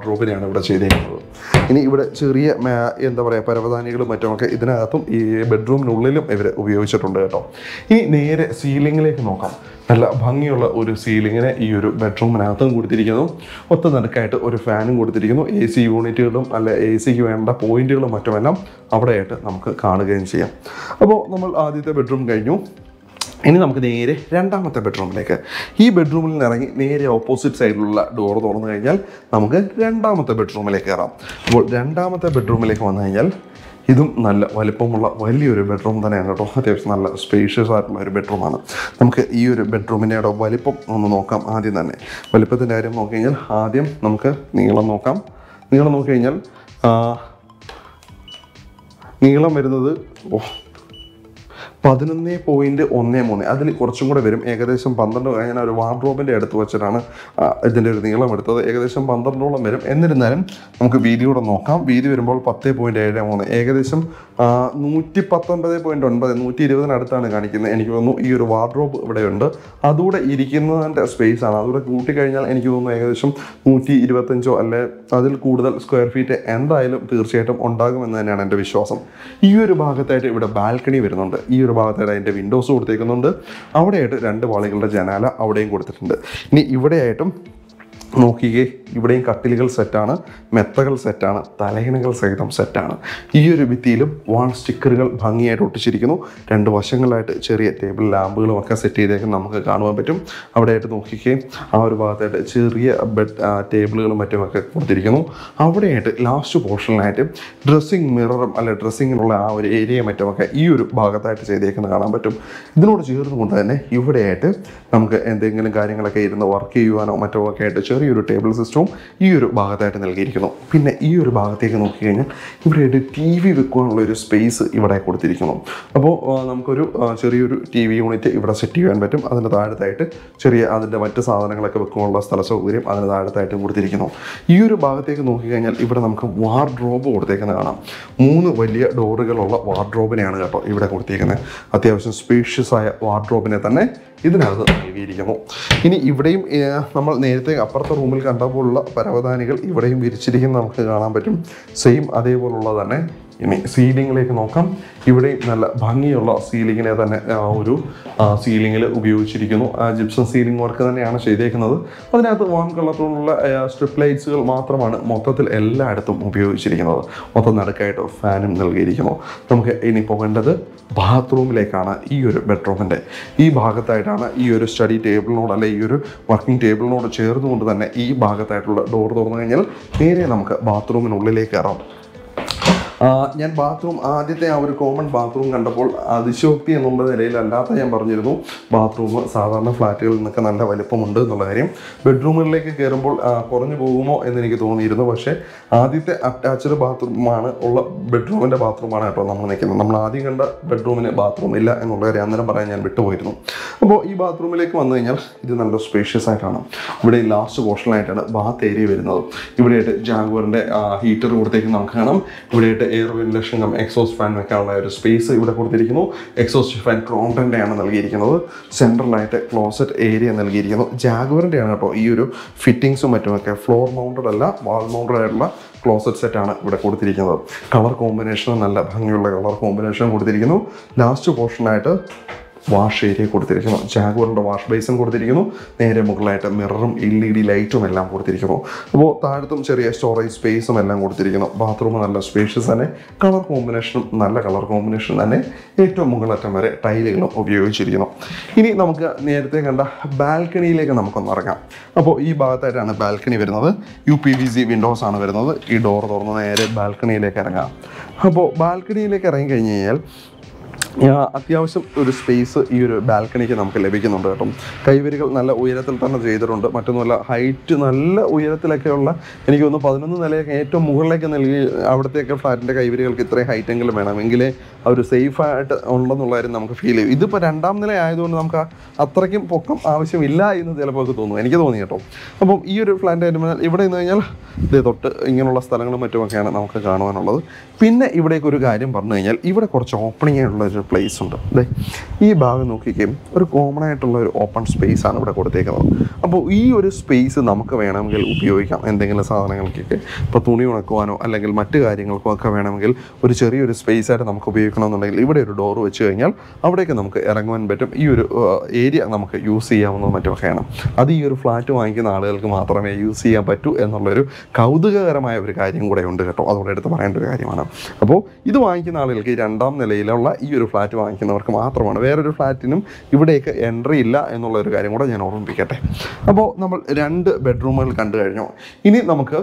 വാർഡ്രോബിനെയാണ് ഇവിടെ ചെയ്തിരിക്കുന്നത് ഇനി ഇവിടെ ചെറിയ മേ- എന്താ പറയുക പരവതാനികളും മറ്റുമൊക്കെ ഇതിനകത്തും ഈ ബെഡ്റൂമിനുള്ളിലും ഇവർ ഉപയോഗിച്ചിട്ടുണ്ട് കേട്ടോ ഇനി നേരെ സീലിങ്ങിലേക്ക് നോക്കാം നല്ല ഭംഗിയുള്ള ഒരു സീലിങ്ങിനെ ഈ ഒരു ബെഡ്റൂമിനകത്തും കൊടുത്തിരിക്കുന്നു ഒത്ത നടുക്കായിട്ട് ഒരു ഫാനും കൊടുത്തിരിക്കുന്നു എ സി യൂണിറ്റുകളും അല്ല എ സിക്ക് വേണ്ട പോയിന്റുകളും മറ്റുമെല്ലാം അവിടെയായിട്ട് നമുക്ക് കാണുകയും ചെയ്യാം അപ്പോൾ നമ്മൾ ആദ്യത്തെ ബെഡ്റൂം കഴിഞ്ഞു ഇനി നമുക്ക് നേരെ രണ്ടാമത്തെ ബെഡ്റൂമിലേക്ക് ഈ ബെഡ്റൂമിൽ നിന്ന് ഇറങ്ങി നേരെ ഓപ്പോസിറ്റ് സൈഡിലുള്ള ഡോർ തുറന്നു കഴിഞ്ഞാൽ നമുക്ക് രണ്ടാമത്തെ ബെഡ്റൂമിലേക്ക് കയറാം അപ്പോൾ രണ്ടാമത്തെ ബെഡ്റൂമിലേക്ക് വന്നു കഴിഞ്ഞാൽ ഇതും നല്ല വലിപ്പമുള്ള വലിയൊരു ബെഡ്റൂം തന്നെയാണ് കേട്ടോ അത്യാവശ്യം നല്ല സ്പേഷ്യസ് ആയിട്ടുള്ള ഒരു ബെഡ്റൂമാണ് നമുക്ക് ഈ ഒരു ബെഡ്റൂമിൻ്റെ വലിപ്പം ഒന്ന് നോക്കാം ആദ്യം തന്നെ വലിപ്പത്തിൻ്റെ കാര്യം നോക്കി കഴിഞ്ഞാൽ ആദ്യം നമുക്ക് നീളം നോക്കാം നീളം നോക്കി കഴിഞ്ഞാൽ ആ, നീളം വരുന്നത് ഓ പതിനൊന്ന് പോയിന്റ് ഒന്ന് മൂന്ന് അതിൽ കുറച്ചും കൂടെ വരും ഏകദേശം പന്ത്രണ്ട് ഞാൻ ഒരു വാർഡ്രോബിൻ്റെ അടുത്ത് വെച്ചിട്ടാണ് ആ, ഇതിൻ്റെ ഒരു നീളം എടുത്തത് ഏകദേശം പന്ത്രണ്ടോളം വരും എന്നിരുന്നാലും നമുക്ക് വീതി കൂടെ നോക്കാം വീതി വരുമ്പോൾ പത്ത് പോയിന്റ് ഏഴ് മൂന്ന് ഏകദേശം ആ, നൂറ്റി പത്തൊൻപത് പോയിന്റ് ഒൻപത് നൂറ്റി ഇരുപതിനടുത്താണ് കാണിക്കുന്നത് എനിക്ക് തോന്നുന്നു ഈ ഒരു വാർഡ്രോബ് ഇവിടെയുണ്ട് അതുകൂടെ ഇരിക്കുന്നതിൻ്റെ സ്പേസ് ആണ് അതുകൂടെ കൂട്ടിക്കഴിഞ്ഞാൽ എനിക്ക് തോന്നുന്നു ഏകദേശം നൂറ്റി ഇരുപത്തഞ്ചോ അല്ലെ അതിൽ കൂടുതൽ സ്ക്വയർ ഫീറ്റ് എന്തായാലും തീർച്ചയായിട്ടും ഉണ്ടാകുമെന്ന് തന്നെയാണ് എൻ്റെ വിശ്വാസം ഈ ഒരു ഭാഗത്തായിട്ട് ഇവിടെ ബാൽക്കണി വരുന്നുണ്ട് ഈ ഒരു ഭാഗത്തായിട്ട് അതിൻ്റെ വിൻഡോസ് കൊടുത്തേക്കുന്നുണ്ട് അവിടെയായിട്ട് രണ്ട് വാളികളുടെ ജനാല അവിടെയും കൊടുത്തിട്ടുണ്ട് ഇനി ഇവിടെയായിട്ടും നോക്കിക്കേ ഇവിടെയും കട്ടിലുകൾ സെറ്റാണ് മെത്തകൾ സെറ്റാണ് തലയിണകൾ സഹിതം സെറ്റാണ് ഈ ഒരു ഭിത്തിയിലും വാൾ സ്റ്റിക്കറുകൾ ഭംഗിയായിട്ട് ഒട്ടിച്ചിരിക്കുന്നു രണ്ട് വശങ്ങളിലായിട്ട് ചെറിയ ടേബിൾ ലാമ്പുകളും ഒക്കെ സെറ്റ് ചെയ്തേക്കും നമുക്ക് കാണുവാൻ പറ്റും അവിടെയായിട്ട് നോക്കിക്കേ ആ ഒരു ഭാഗത്തായിട്ട് ചെറിയ ബെഡ് ടേബിളുകളും മറ്റുമൊക്കെ കൊടുത്തിരിക്കുന്നു അവിടെയായിട്ട് ലാസ്റ്റ് പോർഷനിലായിട്ട് ഡ്രസ്സിങ് മിററും അല്ലെ ഡ്രസ്സിങ്ങിനുള്ള ആ ഒരു ഏരിയ മറ്റുമൊക്കെ ഈ ഒരു ഭാഗത്തായിട്ട് ചെയ്തേക്കുന്നത് കാണാൻ പറ്റും ഇതിനോട് ചേർന്നുകൊണ്ട് തന്നെ ഇവിടെയായിട്ട് നമുക്ക് എന്തെങ്കിലും കാര്യങ്ങളൊക്കെ ഇരുന്ന് വർക്ക് ചെയ്യുവാനോ മറ്റോ ഒക്കെ ആയിട്ട് ചെറിയൊരു ടേബിൾ സിസ്റ്റവും ഈ ഒരു ഭാഗത്തായിട്ട് നൽകിയിരിക്കുന്നു പിന്നെ ഈ ഒരു ഭാഗത്തേക്ക് നോക്കിക്കഴിഞ്ഞാൽ ഇവിടെയായിട്ട് ടി വി വെക്കുവാനുള്ള ഒരു സ്പേസ് ഇവിടെ കൊടുത്തിരിക്കുന്നു അപ്പോൾ ആ, നമുക്കൊരു ആ, ചെറിയൊരു ടി വി യൂണിറ്റ് ഇവിടെ സെറ്റ് ചെയ്യാൻ പറ്റും അതിൻ്റെ താഴത്തായിട്ട് ചെറിയ അതിൻ്റെ മറ്റ് സാധനങ്ങളൊക്കെ വെക്കുവാനുള്ള സ്ഥല സൗകര്യം അതിന് താഴത്തായിട്ടും കൊടുത്തിരിക്കുന്നു ഈ ഒരു ഭാഗത്തേക്ക് നോക്കിക്കഴിഞ്ഞാൽ ഇവിടെ നമുക്ക് വാർഡ്രോബ് കൊടുത്തേക്കുന്നത് കാണാം മൂന്ന് വലിയ ഡോറുകളുള്ള വാർഡ്രോബിനെയാണ് കേട്ടോ ഇവിടെ കൊടുത്തിരിക്കുന്നത് അത്യാവശ്യം സ്പേഷ്യസ് ആയ വാർഡ്രോബിനെ തന്നെ ഇതിനകത്ത് നൽകിയിരിക്കുന്നു ഇനി ഇവിടെയും ഏർ, നമ്മൾ നേരത്തെ അപ്പുറത്തെ റൂമിൽ കണ്ടപ്പോഴുള്ള പരവതാനികൾ ഇവിടെയും വിരിച്ചിരിക്കുന്നത് നമുക്ക് കാണാൻ പറ്റും സെയിം അതേപോലുള്ള തന്നെ ഇനി സീലിങ്ങിലേക്ക് നോക്കാം ഇവിടെയും നല്ല ഭംഗിയുള്ള സീലിങ്ങിനെ തന്നെ ആ ഒരു സീലിങ്ങിൽ ഉപയോഗിച്ചിരിക്കുന്നു ജിപ്സം സീലിംഗ് വർക്ക് തന്നെയാണ് ചെയ്തേക്കുന്നത് അതിനകത്ത് വാം കളറിലുള്ള സ്ട്രിപ്പ് ലൈറ്റ്സുകൾ മാത്രമാണ് മൊത്തത്തിൽ എല്ലായിടത്തും ഉപയോഗിച്ചിരിക്കുന്നത് മൊത്തം നടുക്കായിട്ട് ഫാനും നൽകിയിരിക്കുന്നു നമുക്ക് ഇനി പോകേണ്ടത് ബാത്റൂമിലേക്കാണ് ഈ ഒരു ബെഡ്റൂമിൻ്റെ ഈ ഭാഗത്തായിട്ടാണ് ഈ ഒരു സ്റ്റഡി ടേബിളിനോട് അല്ലെ ഈ ഒരു വർക്കിംഗ് ടേബിളിനോട് ചേർന്നുകൊണ്ട് തന്നെ ഈ ഭാഗത്തായിട്ടുള്ള ഡോർ തുറന്നു കഴിഞ്ഞാൽ നേരെ നമുക്ക് ബാത്റൂമിനുള്ളിലേക്ക് കയറാം ആ, ഞാൻ ബാത്റൂം ആദ്യത്തെ ആ ഒരു കോമൺ ബാത്റൂം കണ്ടപ്പോൾ അതിശോക്തി എന്നുള്ള നിലയിൽ അല്ലാത്ത ഞാൻ പറഞ്ഞിരുന്നു ബാത്റൂം സാധാരണ ഫ്ലാറ്റുകളിൽ നിന്നൊക്കെ നല്ല വലിപ്പമുണ്ട് എന്നുള്ള കാര്യം ബെഡ്റൂമുകളിലേക്ക് കയറുമ്പോൾ ആ, കുറഞ്ഞു പോകുമോ എന്ന് എനിക്ക് തോന്നിയിരുന്നു പക്ഷേ ആദ്യത്തെ അറ്റാച്ച്ഡ് ബാത്റൂമാണ് ഉള്ള ബെഡ്റൂമിൻ്റെ ബാത്റൂമാണ് കേട്ടോ നമ്മൾ നിൽക്കുന്നത് നമ്മൾ ആദ്യം കണ്ട ബെഡ്റൂമിന് ബാത്റൂം ഇല്ല എന്നുള്ള കാര്യം അന്നേരം പറയാൻ ഞാൻ വിട്ടുപോയിരുന്നു അപ്പോൾ ഈ ബാത്റൂമിലേക്ക് വന്നു കഴിഞ്ഞാൽ ഇത് നല്ല സ്പേഷ്യസ് ആയിട്ടാണ് ഇവിടെ ലാസ്റ്റ് പോർഷനിലായിട്ടാണ് ബാത്ത് ഏരിയ വരുന്നത് ഇവിടെയായിട്ട് ജാഗുവറിൻ്റെ ഹീറ്റർ കൊടുത്തേക്ക് നമുക്ക് കാണാം ഇവിടെയായിട്ട് air ventilation cum exhaust fan വെക്കാനുള്ള ഒരു സ്പേസ് ഇവിടെ കൊടുത്തിരിക്കുന്നു എക്സോസ്റ്റ് ഫാൻ ക്രോംടൻ്റെ ആണ് നൽകിയിരിക്കുന്നത് സെൻട്രലായിട്ട് ക്ലോസറ്റ് ഏരിയ നൽകിയിരിക്കുന്നു ജാഗുവറിൻ്റെ ആണ് കേട്ടോ ഈ ഒരു ഫിറ്റിങ്സും മറ്റുമൊക്കെ ഫ്ലോർ മൗണ്ടഡ് അല്ല വാൾ മൗണ്ടഡ് ആയിട്ടുള്ള ക്ലോസറ്റ് സെറ്റാണ് ഇവിടെ കൊടുത്തിരിക്കുന്നത് കളർ കോമ്പിനേഷൻ നല്ല ഭംഗിയുള്ള കളർ കോമ്പിനേഷൻ കൊടുത്തിരിക്കുന്നു ലാസ്റ്റ് പോർഷനായിട്ട് വാഷ് ഏരിയ കൊടുത്തിരിക്കുന്നു ജാഗുവറിൻ്റെ വാഷ് ബേസിൻ കൊടുത്തിരിക്കുന്നു നേരെ മുകളിലായിട്ട് മിററും എൽ ഇ ഡി ലൈറ്റും എല്ലാം കൊടുത്തിരിക്കുന്നു അപ്പോൾ താഴത്തും ചെറിയ സ്റ്റോറേജ് സ്പേസും എല്ലാം കൊടുത്തിരിക്കുന്നു ബാത്റൂം നല്ല സ്പേഷ്യസ് തന്നെ കളർ കോമ്പിനേഷനും നല്ല കളർ കോമ്പിനേഷൻ തന്നെ ഏറ്റവും മുകളറ്റം വരെ ടൈലുകളും ഉപയോഗിച്ചിരിക്കുന്നു ഇനി നമുക്ക് നേരത്തെ കണ്ട ബാൽക്കണിയിലേക്ക് നമുക്കൊന്ന് ഇറങ്ങാം അപ്പോൾ ഈ ഭാഗത്തായിട്ടാണ് ബാൽക്കണി വരുന്നത് U P V C windows ആണ് വരുന്നത് ഈ ഡോർ തുറന്ന് നേരെ ബാൽക്കണിയിലേക്ക് ഇറങ്ങാം അപ്പോൾ ബാൽക്കണിയിലേക്ക് ഇറങ്ങി കഴിഞ്ഞ് കഴിഞ്ഞാൽ ആ, അത്യാവശ്യം ഒരു സ്പേസ് ഈ ഒരു ബാൽക്കണിക്ക് നമുക്ക് ലഭിക്കുന്നുണ്ട് കേട്ടോ കൈവരികൾ നല്ല ഉയരത്തിൽ തന്നെ ചെയ്തിട്ടുണ്ട് മറ്റൊന്നുമല്ല ഹൈറ്റ് നല്ല ഉയരത്തിലൊക്കെയുള്ള എനിക്ക് തോന്നുന്നു പതിനൊന്ന് നിലയൊക്കെ ഏറ്റവും മുകളിലേക്ക് നൽകി അവിടത്തെയൊക്കെ ഫ്ലാറ്റിൻ്റെ കൈവരികൾക്ക് ഇത്രയും ഹൈറ്റെങ്കിലും വേണം എങ്കിലേ ആ ഒരു സേഫ് ആയിട്ട് ഉണ്ടെന്നുള്ള കാര്യം നമുക്ക് ഫീൽ ചെയ്യും ഇതിപ്പോൾ രണ്ടാം നില ആയതുകൊണ്ട് നമുക്ക് ആ അത്രയ്ക്കും പൊക്കം ആവശ്യമില്ല എന്ന് ചിലപ്പോൾ ഒക്കെ തോന്നും എനിക്ക് തോന്നി കേട്ടോ അപ്പം ഈ ഒരു ഫ്ലാറ്റ് ആയിട്ട് ഇവിടെ നിന്ന് കഴിഞ്ഞാൽ ഇതേ തൊട്ട് ഇങ്ങനെയുള്ള സ്ഥലങ്ങളും മറ്റുമൊക്കെയാണ് നമുക്ക് കാണുവാനുള്ളത് പിന്നെ ഇവിടേക്ക് ഒരു കാര്യം പറഞ്ഞു കഴിഞ്ഞാൽ ഇവിടെ കുറച്ച് ഓപ്പണിംഗ് ആയിട്ടുള്ള ഒരു ഒരു പ്ലേസ് ഉണ്ട് ദേ ഈ ഭാഗം നോക്കിക്കേ ഒരു കോമൺ ആയിട്ടുള്ള ഒരു ഓപ്പൺ സ്പേസ് ആണ് ഇവിടെ കൊടുത്തേക്കുന്നത് അപ്പോൾ ഈ ഒരു സ്പേസ് നമുക്ക് വേണമെങ്കിൽ ഉപയോഗിക്കാം എന്തെങ്കിലും സാധനങ്ങൾക്കൊക്കെ ഇപ്പോൾ തുണി ഉണക്കുവാനോ അല്ലെങ്കിൽ മറ്റു കാര്യങ്ങൾക്കോ ഒക്കെ വേണമെങ്കിൽ ഒരു ചെറിയൊരു സ്പേസ് ആയിട്ട് നമുക്ക് ഉപയോഗിക്കണമെന്നുണ്ടെങ്കിൽ ഇവിടെ ഒരു ഡോർ വെച്ച് കഴിഞ്ഞാൽ അവിടേക്ക് നമുക്ക് ഇറങ്ങുവാൻ പറ്റും ഈ ഒരു ഏരിയ നമുക്ക് യൂസ് ചെയ്യാവുന്നതും മറ്റുമൊക്കെയാണ് അത് ഈ ഒരു ഫ്ലാറ്റ് വാങ്ങിക്കുന്ന ആളുകൾക്ക് മാത്രമേ യൂസ് ചെയ്യാൻ പറ്റൂ എന്നുള്ളൊരു കൗതുകകരമായ ഒരു കാര്യം കൂടെ ഉണ്ട് കേട്ടോ അതുകൂടെ എടുത്ത് പറയേണ്ട ഒരു കാര്യമാണ് അപ്പോൾ ഇത് വാങ്ങിക്കുന്ന ആളുകൾക്ക് ഈ രണ്ടാം നിലയിലുള്ള ഈ ഒരു ഫ്ലാറ്റ് വാങ്ങിക്കുന്നവർക്ക് മാത്രമാണ് വേറൊരു ഫ്ലാറ്റിനും ഇവിടേക്ക് എൻട്രി ഇല്ല എന്നുള്ള ഒരു കാര്യം കൂടെ ഞാൻ ഓർമ്മിപ്പിക്കട്ടെ അപ്പോൾ നമ്മൾ രണ്ട് ബെഡ്റൂമുകൾ കണ്ടു കഴിഞ്ഞു ഇനി നമുക്ക്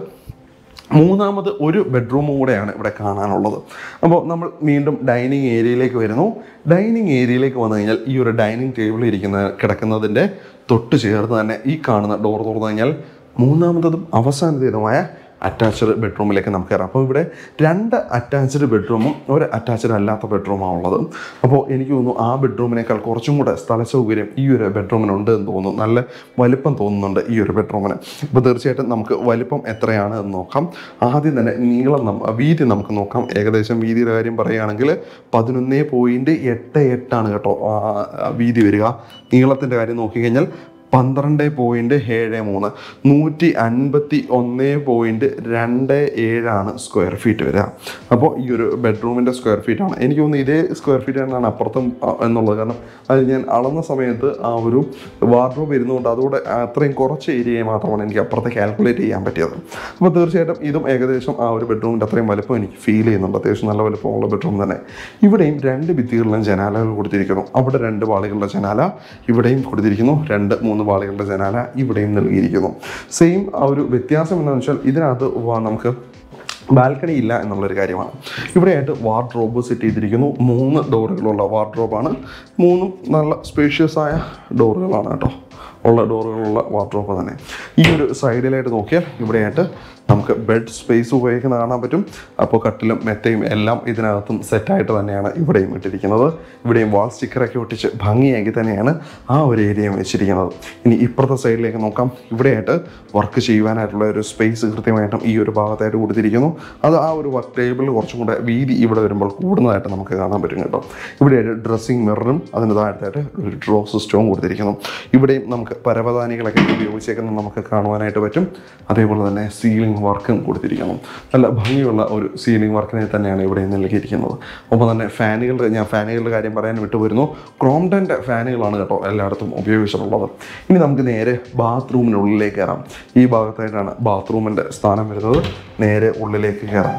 മൂന്നാമത് ഒരു ബെഡ്റൂമും കൂടെയാണ് ഇവിടെ കാണാനുള്ളത് അപ്പോൾ നമ്മൾ വീണ്ടും ഡൈനിങ് ഏരിയയിലേക്ക് വരുന്നു ഡൈനിങ് ഏരിയയിലേക്ക് വന്നു കഴിഞ്ഞാൽ ഈ ഒരു ഡൈനിങ് ടേബിൾ ഇരിക്കുന്ന കിടക്കുന്നതിൻ്റെ തൊട്ട് ചേർന്ന് തന്നെ ഈ കാണുന്ന ഡോർ തുറന്നു കഴിഞ്ഞാൽ മൂന്നാമത്തതും അവസാനത്തേതുമായ അറ്റാച്ച്ഡ് ബെഡ്റൂമിലേക്ക് നമുക്ക് കയറാം അപ്പോൾ ഇവിടെ രണ്ട് അറ്റാച്ച്ഡ് ബെഡ്റൂമും ഒരു അറ്റാച്ച്ഡ് അല്ലാത്ത ബെഡ്റൂമാണ് ഉള്ളത് അപ്പോൾ എനിക്ക് തോന്നുന്നു ആ ബെഡ്റൂമിനേക്കാൾ കുറച്ചും കൂടെ സ്ഥല സൗകര്യം ഈ ഒരു ബെഡ്റൂമിനുണ്ട് എന്ന് തോന്നുന്നു നല്ല വലിപ്പം തോന്നുന്നുണ്ട് ഈ ഒരു ബെഡ്റൂമിന് അപ്പോൾ തീർച്ചയായിട്ടും നമുക്ക് വലിപ്പം എത്രയാണ് എന്ന് നോക്കാം ആദ്യം തന്നെ നീളം നമ്മ വീതി നമുക്ക് നോക്കാം ഏകദേശം വീതിയുടെ കാര്യം പറയുകയാണെങ്കിൽ പതിനൊന്ന് പോയിൻറ്റ് എട്ട് എട്ടാണ് കേട്ടോ ആ, ആ, വീതി വരിക നീളത്തിൻ്റെ കാര്യം നോക്കിക്കഴിഞ്ഞാൽ പന്ത്രണ്ട് പോയിൻറ്റ് ഏഴ് മൂന്ന് നൂറ്റി അൻപത്തി ഒന്ന് പോയിൻറ്റ് രണ്ട് ഏഴാണ് സ്ക്വയർ ഫീറ്റ് വരിക അപ്പോൾ ഈ ഒരു ബെഡ്റൂമിൻ്റെ സ്ക്വയർ ഫീറ്റ് ആണ് എനിക്ക് തോന്നുന്നു ഇതേ സ്ക്വയർ ഫീറ്റ് തന്നെയാണ് അപ്പുറത്തും ആ, എന്നുള്ളത് കാരണം അത് ഞാൻ അളന്ന സമയത്ത് ആ ഒരു വാർഡ്രോബ് ഇരുന്നുകൊണ്ട് അതുകൂടെ അത്രയും കുറച്ച് ഏരിയയെ മാത്രമാണ് എനിക്ക് അപ്പുറത്തെ കാൽക്കുലേറ്റ് ചെയ്യാൻ പറ്റിയത് അപ്പോൾ തീർച്ചയായിട്ടും ഇതും ഏകദേശം ആ ഒരു ബെഡ്റൂമിൻ്റെ അത്രയും വലുപ്പം എനിക്ക് ഫീൽ ചെയ്യുന്നുണ്ട് അത്യാവശ്യം നല്ല വലുപ്പമുള്ള ബെഡ്റൂം തന്നെ ഇവിടെയും രണ്ട് ഭിത്തികളിലും ജനാലകൾ കൊടുത്തിരിക്കുന്നു അവിടെ രണ്ട് പാളികളുടെ ജനാല ഇവിടെയും കൊടുത്തിരിക്കുന്നു രണ്ട് മൂന്ന് പാളികളുടെ ജനാല ഇവിടെയും നൽകിയിരിക്കുന്നു സെയിം ആ ഒരു വ്യത്യാസം എന്താണെന്ന് വെച്ചാൽ ഇതിനകത്ത് വാ- നമുക്ക് ബാൽക്കണി ഇല്ല എന്നുള്ളൊരു കാര്യമാണ് ഇവിടെയായിട്ട് വാർഡ്രോബ് സെറ്റ് ചെയ്തിരിക്കുന്നു മൂന്ന് ഡോറുകളുള്ള വാർഡ്രോബാണ് മൂന്നും നല്ല സ്പേഷ്യസ് ആയ ഡോറുകളാണ് കേട്ടോ ഉള്ള ഡോറുകളുള്ള വാർഡ്രോബ് തന്നെ ഈ ഒരു സൈഡിലായിട്ട് നോക്കിയാൽ ഇവിടെയായിട്ട് നമുക്ക് ബെഡ് സ്പേസ് ഉപയോഗിക്കുന്ന കാണാൻ പറ്റും അപ്പോൾ കട്ടിലും മെത്തയും എല്ലാം ഇതിനകത്തും സെറ്റായിട്ട് തന്നെയാണ് ഇവിടെയും ഇട്ടിരിക്കുന്നത് ഇവിടെയും വാൾ സ്റ്റിക്കറൊക്കെ ഒട്ടിച്ച് ഭംഗിയാക്കി തന്നെയാണ് ആ ഒരു ഏരിയയും വെച്ചിരിക്കുന്നത് ഇനി ഇപ്പുറത്തെ സൈഡിലേക്ക് നോക്കാം ഇവിടെയായിട്ട് വർക്ക് ചെയ്യുവാനായിട്ടുള്ള ഒരു സ്പേസ് കൃത്യമായിട്ടും ഈ ഒരു ഭാഗത്തായിട്ട് കൊടുത്തിരിക്കുന്നു അത് ആ ഒരു വർക്ക് ടേബിളിൽ കുറച്ചും കൂടെ വീതി ഇവിടെ വരുമ്പോൾ കൂടുന്നതായിട്ട് നമുക്ക് കാണാൻ പറ്റും കേട്ടോ ഇവിടെയായിട്ട് ഡ്രസ്സിങ് മിററും അതിന് താഴത്തായിട്ട് ഒരു ഡ്രോ സിസ്റ്റവും കൊടുത്തിരിക്കുന്നു ഇവിടെയും നമുക്ക് പരവതാനികളൊക്കെ ഉപയോഗിച്ചേക്കുന്നത് നമുക്ക് കാണുവാനായിട്ട് പറ്റും അതേപോലെ തന്നെ സീലിംഗ് വർക്കും കൊടുത്തിരിക്കുന്നു നല്ല ഭംഗിയുള്ള ഒരു സീലിംഗ് വർക്കിനെ തന്നെയാണ് ഇവിടെ നൽകിയിരിക്കുന്നത് ഒപ്പം തന്നെ ഫാനുകളുടെ ഞാൻ ഫാനുകളുടെ കാര്യം പറയാൻ വിട്ടുവരുന്നു ക്രോംഡൻ്റെ ഫാനുകളാണ് കേട്ടോ എല്ലായിടത്തും ഉപയോഗിച്ചിട്ടുള്ളത് ഇനി നമുക്ക് നേരെ ബാത്റൂമിനുള്ളിലേക്ക് കയറാം ഈ ഭാഗത്തായിട്ടാണ് ബാത്റൂമിൻ്റെ സ്ഥാനം വരുന്നത് നേരെ ഉള്ളിലേക്ക് കയറാം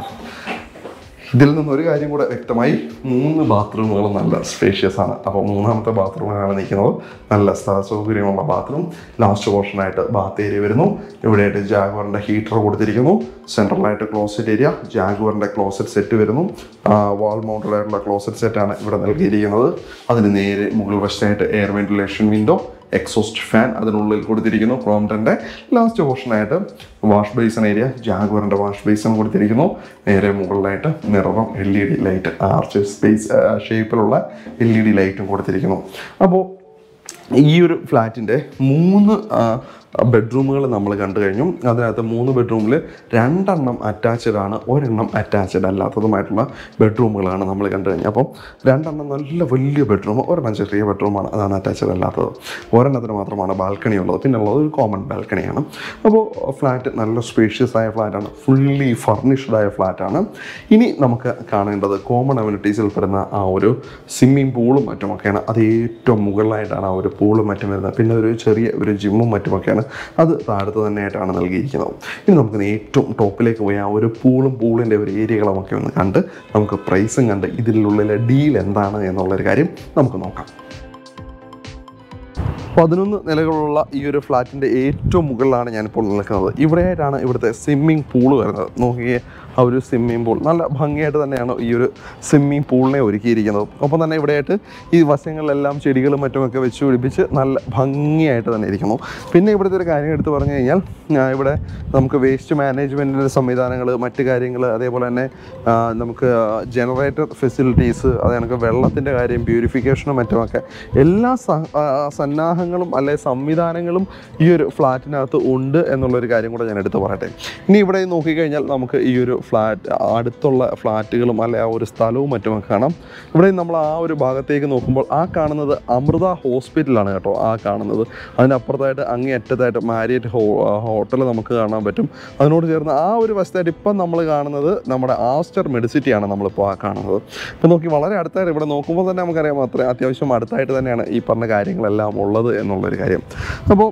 ഇതിൽ നിന്ന് ഒരു കാര്യം കൂടെ വ്യക്തമായി മൂന്ന് ബാത്റൂമുകളും നല്ല സ്പേഷ്യസ് ആണ് അപ്പോൾ മൂന്നാമത്തെ ബാത്റൂമിലാണ് നിൽക്കുന്നത് നല്ല സ്ഥല സൗകര്യമുള്ള ബാത്റൂം ലാസ്റ്റ് പോർഷനായിട്ട് ബാത്ത് ഏരിയ വരുന്നു ഇവിടെയായിട്ട് ജാഗുവറിൻ്റെ ഹീറ്റർ കൊടുത്തിരിക്കുന്നു സെൻട്രലായിട്ട് ക്ലോസറ്റ് ഏരിയ ജാഗുവറിൻ്റെ ക്ലോസറ്റ് സെറ്റ് വരുന്നു വാൾ മൗണ്ടഡ് ആയിട്ടുള്ള ക്ലോസറ്റ് സെറ്റാണ് ഇവിടെ നൽകിയിരിക്കുന്നത് അതിന് നേരെ മുകൾ വശത്തായിട്ട് air ventilation window exhaust fan അതിനുള്ളിൽ കൊടുത്തിരിക്കുന്നു ക്രോംറ്റൻ്റെ ലാസ്റ്റ് പോർഷനായിട്ട് വാഷ് ബേസൺ ഏരിയ ജാഗുവറിൻ്റെ വാഷ് ബേസൺ കൊടുത്തിരിക്കുന്നു നേരെ മുകളിലായിട്ട് മിററും L E D light arch space ഷേപ്പിലുള്ള എൽ ഇ ഡി ലൈറ്റും കൊടുത്തിരിക്കുന്നു അപ്പോൾ ഈ ഒരു ഫ്ലാറ്റിൻ്റെ മൂന്ന് ബെഡ്റൂമുകൾ നമ്മൾ കണ്ടു കഴിഞ്ഞു അതിനകത്ത് മൂന്ന് ബെഡ്റൂമിൽ രണ്ടെണ്ണം അറ്റാച്ച്ഡ് ആണ് ഒരെണ്ണം അറ്റാച്ച്ഡ് അല്ലാത്തതുമായിട്ടുള്ള ബെഡ്റൂമുകളാണ് നമ്മൾ കണ്ടു കഴിഞ്ഞത് അപ്പം രണ്ടെണ്ണം നല്ല വലിയ ബെഡ്റൂം ഒരെണ്ണം ചെറിയ ബെഡ്റൂമാണ് അതാണ് അറ്റാച്ച്ഡ് അല്ലാത്തത് ഒരെണ്ണത്തിന് മാത്രമാണ് ബാൽക്കണി ഉള്ളത് പിന്നെ ഉള്ളത് ഒരു കോമൺ ബാൽക്കണിയാണ് അപ്പോൾ ഫ്ലാറ്റ് നല്ല സ്പേഷ്യസ് ആയ ഫ്ലാറ്റാണ് ഫുള്ളി ഫർണിഷ്ഡ് ആയ ഫ്ലാറ്റാണ് ഇനി നമുക്ക് കാണേണ്ടത് കോമൺ അമ്യൂണിറ്റീസിൽ പെടുന്ന ആ ഒരു സ്വിമ്മിംഗ് പൂളും മറ്റുമൊക്കെയാണ് അത് ഏറ്റവും മുകളിലായിട്ടാണ് ആ ഒരു പൂളും മറ്റും വരുന്നത് പിന്നെ ഒരു ചെറിയ ഒരു ജിമ്മും മറ്റുമൊക്കെയാണ് അത് താഴത്ത് തന്നെയായിട്ടാണ് നൽകിയിരിക്കുന്നത് ഇനി നമുക്ക് ഏറ്റവും ടോപ്പിലേക്ക് പോയി ആ ഒരു പൂളും പൂളിൻ്റെ ഒരു ഏരിയകളുമൊക്കെ ഒന്ന് കണ്ട് നമുക്ക് പ്രൈസും കണ്ട് ഇതിനുള്ളിലെ ഡീൽ എന്താണ് എന്നുള്ളൊരു കാര്യം നമുക്ക് നോക്കാം പതിനൊന്ന് നിലകളുള്ള ഈ ഒരു ഫ്ലാറ്റിൻ്റെ ഏറ്റവും മുകളിലാണ് ഞാനിപ്പോൾ നിൽക്കുന്നത് ഇവിടെയായിട്ടാണ് ഇവിടുത്തെ സ്വിമ്മിംഗ് പൂൾ വരുന്നത് നോക്കിയേ ആ ഒരു സ്വിമ്മിംഗ് പൂൾ നല്ല ഭംഗിയായിട്ട് തന്നെയാണ് ഈ ഒരു സ്വിമ്മിംഗ് പൂളിനെ ഒരുക്കിയിരിക്കുന്നത് ഒപ്പം തന്നെ ഇവിടെയായിട്ട് ഈ വശങ്ങളിലെല്ലാം ചെടികളും മറ്റുമൊക്കെ വെച്ച് പിടിപ്പിച്ച് നല്ല ഭംഗിയായിട്ട് തന്നെ ഇരിക്കുന്നു പിന്നെ ഇവിടുത്തെ ഒരു കാര്യം എടുത്ത് പറഞ്ഞു കഴിഞ്ഞാൽ ആ, ഇവിടെ നമുക്ക് വേസ്റ്റ് മാനേജ്മെൻറ്റിൻ്റെ സംവിധാനങ്ങൾ മറ്റു കാര്യങ്ങൾ അതേപോലെ തന്നെ ആ, നമുക്ക് ജനറേറ്റർ ഫെസിലിറ്റീസ് അത് കണക്ക് വെള്ളത്തിൻ്റെ കാര്യം പ്യൂരിഫിക്കേഷനും മറ്റുമൊക്കെ എല്ലാ സ- ആ, സന്നാഹ അനുഗ്രഹങ്ങളും അല്ലെ സംവിധാനങ്ങളും ഈ ഒരു ഫ്ലാറ്റിനകത്ത് ഉണ്ട് എന്നുള്ളൊരു കാര്യം കൂടെ ഞാൻ എടുത്ത് പറയട്ടെ ഇനി ഇവിടെ നോക്കിക്കഴിഞ്ഞാൽ നമുക്ക് ഈ ഒരു ഫ്ലാറ്റ് അടുത്തുള്ള ഫ്ലാറ്റുകളും അല്ലെ ആ ഒരു സ്ഥലവും മറ്റുമൊക്കെ കാണാം ഇവിടെ നമ്മൾ ആ ഒരു ഭാഗത്തേക്ക് നോക്കുമ്പോൾ ആ കാണുന്നത് അമൃത ഹോസ്പിറ്റലാണ് കേട്ടോ ആ കാണുന്നത് അതിനപ്പുറത്തായിട്ട് അങ്ങേ അറ്റത്തായിട്ട് മാരിയറ്റ് ഹോ ഹോട്ടൽ നമുക്ക് കാണാൻ പറ്റും അതിനോട് ചേർന്ന് ആ ഒരു വശത്തായിട്ട് ഇപ്പം നമ്മൾ കാണുന്നത് നമ്മുടെ ആസ്റ്റർ മെഡിസിറ്റിയാണ് നമ്മളിപ്പോൾ ആ കാണുന്നത് ഇപ്പോൾ നോക്കി വളരെ അടുത്തായിട്ട് ഇവിടെ നോക്കുമ്പോൾ തന്നെ നമുക്കറിയാം അത്ര അത്യാവശ്യം അടുത്തായിട്ട് തന്നെയാണ് ഈ പറഞ്ഞ കാര്യങ്ങളെല്ലാം ഉള്ളത് എന്നുള്ളൊരു കാര്യം അപ്പോൾ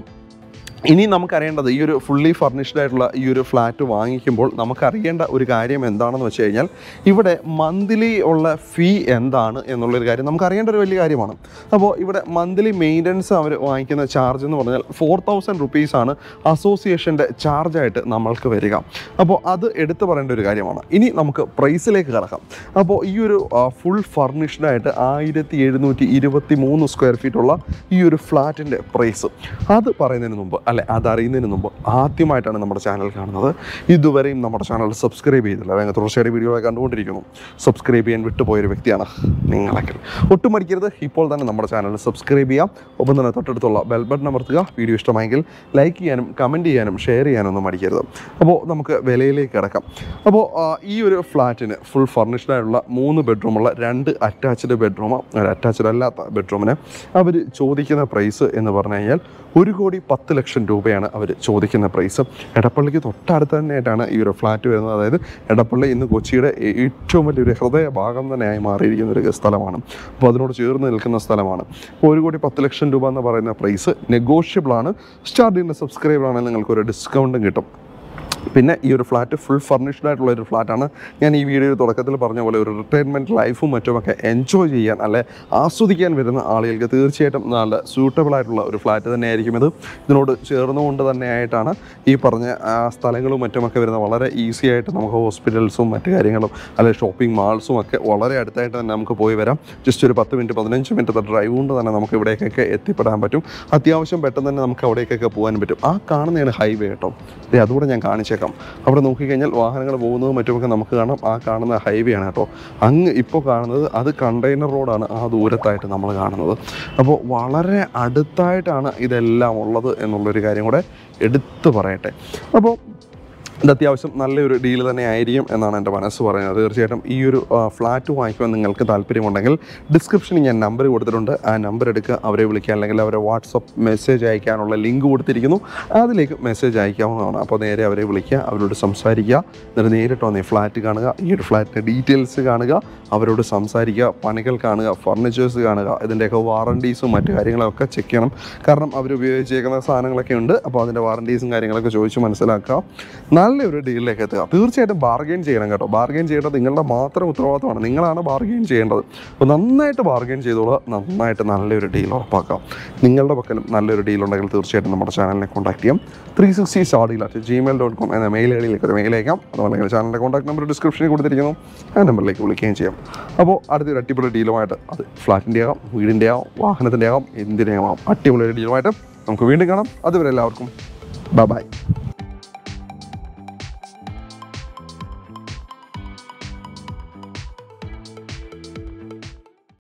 ഇനി നമുക്കറിയേണ്ടത് ഈ ഒരു ഫുള്ളി ഫർണിഷ്ഡ് ആയിട്ടുള്ള ഈ ഒരു ഫ്ലാറ്റ് വാങ്ങിക്കുമ്പോൾ നമുക്കറിയേണ്ട ഒരു കാര്യം എന്താണെന്ന് വെച്ച് കഴിഞ്ഞാൽ ഇവിടെ മന്ത്ലി ഉള്ള ഫീ എന്താണ് എന്നുള്ളൊരു കാര്യം നമുക്ക് അറിയേണ്ട ഒരു വലിയ കാര്യമാണ് അപ്പോൾ ഇവിടെ മന്ത്ലി മെയിൻ്റനൻസ് അവർ വാങ്ങിക്കുന്ന ചാർജ് എന്ന് പറഞ്ഞാൽ ഫോർ തൗസൻഡ് റുപ്പീസാണ് അസോസിയേഷൻ്റെ ചാർജായിട്ട് നമ്മൾക്ക് വരിക അപ്പോൾ അത് എടുത്തു പറയേണ്ട ഒരു കാര്യമാണ് ഇനി നമുക്ക് പ്രൈസിലേക്ക് കിടക്കാം അപ്പോൾ ഈ ഒരു ഫുൾ ഫർണിഷ്ഡ് ആയിട്ട് ആയിരത്തി എഴുന്നൂറ്റി ഇരുപത്തി മൂന്ന് സ്ക്വയർ ഫീറ്റുള്ള ഈ ഒരു ഫ്ലാറ്റിൻ്റെ പ്രൈസ് അത് പറയുന്നതിന് മുമ്പ് അല്ലെ അതറിയുന്നതിന് മുമ്പ് ആദ്യമായിട്ടാണ് നമ്മുടെ ചാനൽ കാണുന്നത് ഇതുവരെയും നമ്മുടെ ചാനൽ സബ്സ്ക്രൈബ് ചെയ്തില്ല അല്ലെങ്കിൽ തുടർച്ചയായിട്ട് വീഡിയോ കണ്ടുകൊണ്ടിരിക്കുന്നു സബ്സ്ക്രൈബ് ചെയ്യാൻ വിട്ടുപോയൊരു വ്യക്തിയാണ് നിങ്ങളൊക്കെ ഒട്ടും മടിക്കരുത് ഇപ്പോൾ തന്നെ നമ്മുടെ ചാനൽ സബ്സ്ക്രൈബ് ചെയ്യാം ഒപ്പം തന്നെ തൊട്ടടുത്തുള്ള ബെൽ ബട്ടൺ അമർത്തുക വീഡിയോ ഇഷ്ടമായെങ്കിൽ ലൈക്ക് ചെയ്യാനും കമൻറ്റ് ചെയ്യാനും ഷെയർ ചെയ്യാനും ഒന്നും മടിക്കരുത് അപ്പോൾ നമുക്ക് വിലയിലേക്ക് കിടക്കാം അപ്പോൾ ആ, ഈ ഒരു ഫ്ലാറ്റിന് ഫുൾ ഫർണിഷ്ഡ് ആയിട്ടുള്ള മൂന്ന് ബെഡ്റൂമുള്ള രണ്ട് അറ്റാച്ച്ഡ് ബെഡ്റൂം ഒരു അറ്റാച്ച്ഡ് അല്ലാത്ത ബെഡ്റൂമിന് അവർ ചോദിക്കുന്ന പ്രൈസ് എന്ന് പറഞ്ഞു കഴിഞ്ഞാൽ ഒരു കോടി പത്ത് ലക്ഷം രൂപയാണ് അവർ ചോദിക്കുന്ന പ്രൈസ് എടപ്പള്ളിക്ക് തൊട്ടടുത്ത് തന്നെയായിട്ടാണ് ഈ ഒരു ഫ്ലാറ്റ് വരുന്നത് അതായത് എടപ്പള്ളി ഇന്ന് കൊച്ചിയുടെ ഏ- ഏറ്റവും വലിയൊരു ഹൃദയ ഭാഗം തന്നെയായി മാറിയിരിക്കുന്ന ഒരു സ്ഥലമാണ് അപ്പോൾ അതിനോട് ചേർന്ന് നിൽക്കുന്ന സ്ഥലമാണ് അപ്പോൾ ഒരു കോടി പത്ത് ലക്ഷം രൂപ എന്ന് പറയുന്ന പ്രൈസ് നെഗോഷ്യബിൾ ആണ് സ്റ്റാർട്ട് ചെയ്യുന്ന സബ്സ്ക്രൈബർ ആണെങ്കിൽ നിങ്ങൾക്ക് ഒരു ഡിസ്കൗണ്ടും കിട്ടും പിന്നെ ഈ ഒരു ഫ്ലാറ്റ് ഫുൾ ഫർണിഷ്ഡ് ആയിട്ടുള്ള ഒരു ഫ്ലാറ്റാണ് ഞാൻ ഈ വീഡിയോ തുടക്കത്തിൽ പറഞ്ഞ പോലെ ഒരു റിട്ടയർമെൻറ്റ് ലൈഫും മറ്റുമൊക്കെ എൻജോയ് ചെയ്യാൻ അല്ലെ ആസ്വദിക്കാൻ വരുന്ന ആളുകൾക്ക് തീർച്ചയായിട്ടും നല്ല സൂട്ടബിൾ ആയിട്ടുള്ള ഒരു ഫ്ലാറ്റ് തന്നെയായിരിക്കും ഇത് ഇതിനോട് ചേർന്നുകൊണ്ട് തന്നെയായിട്ടാണ് ഈ പറഞ്ഞ ആ, സ്ഥലങ്ങളും മറ്റുമൊക്കെ വരുന്ന വളരെ ഈസി ആയിട്ട് നമുക്ക് ഹോസ്പിറ്റൽസും മറ്റു കാര്യങ്ങളും അല്ലെ ഷോപ്പിംഗ് മാൾസും ഒക്കെ വളരെ അടുത്തായിട്ട് തന്നെ നമുക്ക് പോയി വരാം ജസ്റ്റ് ഒരു പത്ത് മിനിറ്റ് പതിനഞ്ച് മിനിറ്റ് ഡ്രൈവ് കൊണ്ട് തന്നെ നമുക്ക് ഇവിടേക്കൊക്കെ എത്തിപ്പെടാൻ പറ്റും അത്യാവശ്യം പെട്ടെന്ന് തന്നെ നമുക്ക് അവിടേക്കൊക്കെ പോകാൻ പറ്റും ആ കാണുന്നതാണ് ഹൈവേ കേട്ടോ ദേ അതുകൂടെ ഞാൻ കാണിച്ചേക്കാം അവിടെ നോക്കിക്കഴിഞ്ഞാൽ വാഹനങ്ങൾ പോകുന്നതും മറ്റുമൊക്കെ നമുക്ക് കാണാം ആ കാണുന്ന ഹൈവേ ആണ് കേട്ടോ അങ്ങ് ഇപ്പോൾ കാണുന്നത് അത് കണ്ടെയ്നർ റോഡാണ് ആ ദൂരത്തായിട്ട് നമ്മൾ കാണുന്നത് അപ്പോൾ വളരെ അടുത്തായിട്ടാണ് ഇതെല്ലാം ഉള്ളത് എന്നുള്ളൊരു കാര്യം കൂടെ എടുത്തു പറയട്ടെ അപ്പോൾ ഇത് അത്യാവശ്യം നല്ലൊരു ഡീൽ തന്നെ ആയിരിക്കും എന്നാണ് എൻ്റെ മനസ്സ് പറയുന്നത് തീർച്ചയായിട്ടും ഈ ഒരു ആ, ഫ്ലാറ്റ് വാങ്ങിക്കുവാൻ നിങ്ങൾക്ക് താല്പര്യമുണ്ടെങ്കിൽ ഡിസ്ക്രിപ്ഷനിൽ ഞാൻ നമ്പർ കൊടുത്തിട്ടുണ്ട് ആ നമ്പർ എടുക്കുക അവരെ വിളിക്കുക അല്ലെങ്കിൽ അവരെ വാട്സപ്പ് മെസ്സേജ് അയക്കാനുള്ള ലിങ്ക് കൊടുത്തിരിക്കുന്നു അതിലേക്ക് മെസ്സേജ് അയക്കാവുന്നതാണ് അപ്പോൾ നേരെ അവരെ വിളിക്കുക അവരോട് സംസാരിക്കുക എന്നിട്ട് നേരിട്ട് വന്ന് ഈ ഫ്ലാറ്റ് കാണുക ഈ ഒരു ഫ്ലാറ്റിൻ്റെ ഡീറ്റെയിൽസ് കാണുക അവരോട് സംസാരിക്കുക പണികൾ കാണുക ഫർണിച്ചേഴ്സ് കാണുക ഇതിൻ്റെയൊക്കെ വാറണ്ടീസും മറ്റു കാര്യങ്ങളൊക്കെ ചെക്ക് ചെയ്യണം കാരണം അവർ ഉപയോഗിച്ചേക്കുന്ന സാധനങ്ങളൊക്കെ ഉണ്ട് അപ്പോൾ അതിൻ്റെ വാറണ്ടീസും കാര്യങ്ങളൊക്കെ ചോദിച്ച് മനസ്സിലാക്കുക നല്ലൊരു ഡീലിലേക്ക് എത്തുക തീർച്ചയായിട്ടും ബാർഗെയിൻ ചെയ്യണം കേട്ടോ ബാർഗെയിൻ ചെയ്യേണ്ടത് നിങ്ങളുടെ മാത്രം ഉത്തരവാദിത്തമാണ് നിങ്ങളാണ് ബാർഗെയിൻ ചെയ്യേണ്ടത് അപ്പോൾ നന്നായിട്ട് ബാർഗെയിൻ ചെയ്തോളുക നന്നായിട്ട് നല്ലൊരു ഡീൽ ഉറപ്പാക്കാം നിങ്ങളുടെ പക്കലും നല്ലൊരു ഡീൽ ഉണ്ടെങ്കിൽ തീർച്ചയായിട്ടും നമ്മുടെ ചാനലിനെ കോൺടാക്ട് ചെയ്യാം ത്രീ സിക്സ്റ്റി സ്റ്റാഡിൽ അറ്റ് ജിമെയിൽ ഡോട്ട് കോം എന്ന മെയിൽ ഐ ഡിയിലേക്ക് ഒരു മെയിൽ അയക്കാം അതുപോലെ ചാനലിൻ്റെ കോൺടാക്ട് നമ്പർ ഡിസ്ക്രിപ്ഷനിൽ കൊടുത്തിരിക്കുന്നു ആ നമ്പറിലേക്ക് വിളിക്കുകയും ചെയ്യാം അപ്പോൾ അടുത്തൊരു അടിപൊളി ഡീലുമായിട്ട് അത് ഫ്ലാറ്റിൻ്റെ ആകാം വീടിൻ്റെ ആകാം വാഹനത്തിൻ്റെ ആകാം എന്തിനേയും ആകാം അടിപൊളി ഒരു ഡീലുമായിട്ട് നമുക്ക് വീണ്ടും കാണാം അതുവരെ എല്ലാവർക്കും ബൈ ബൈ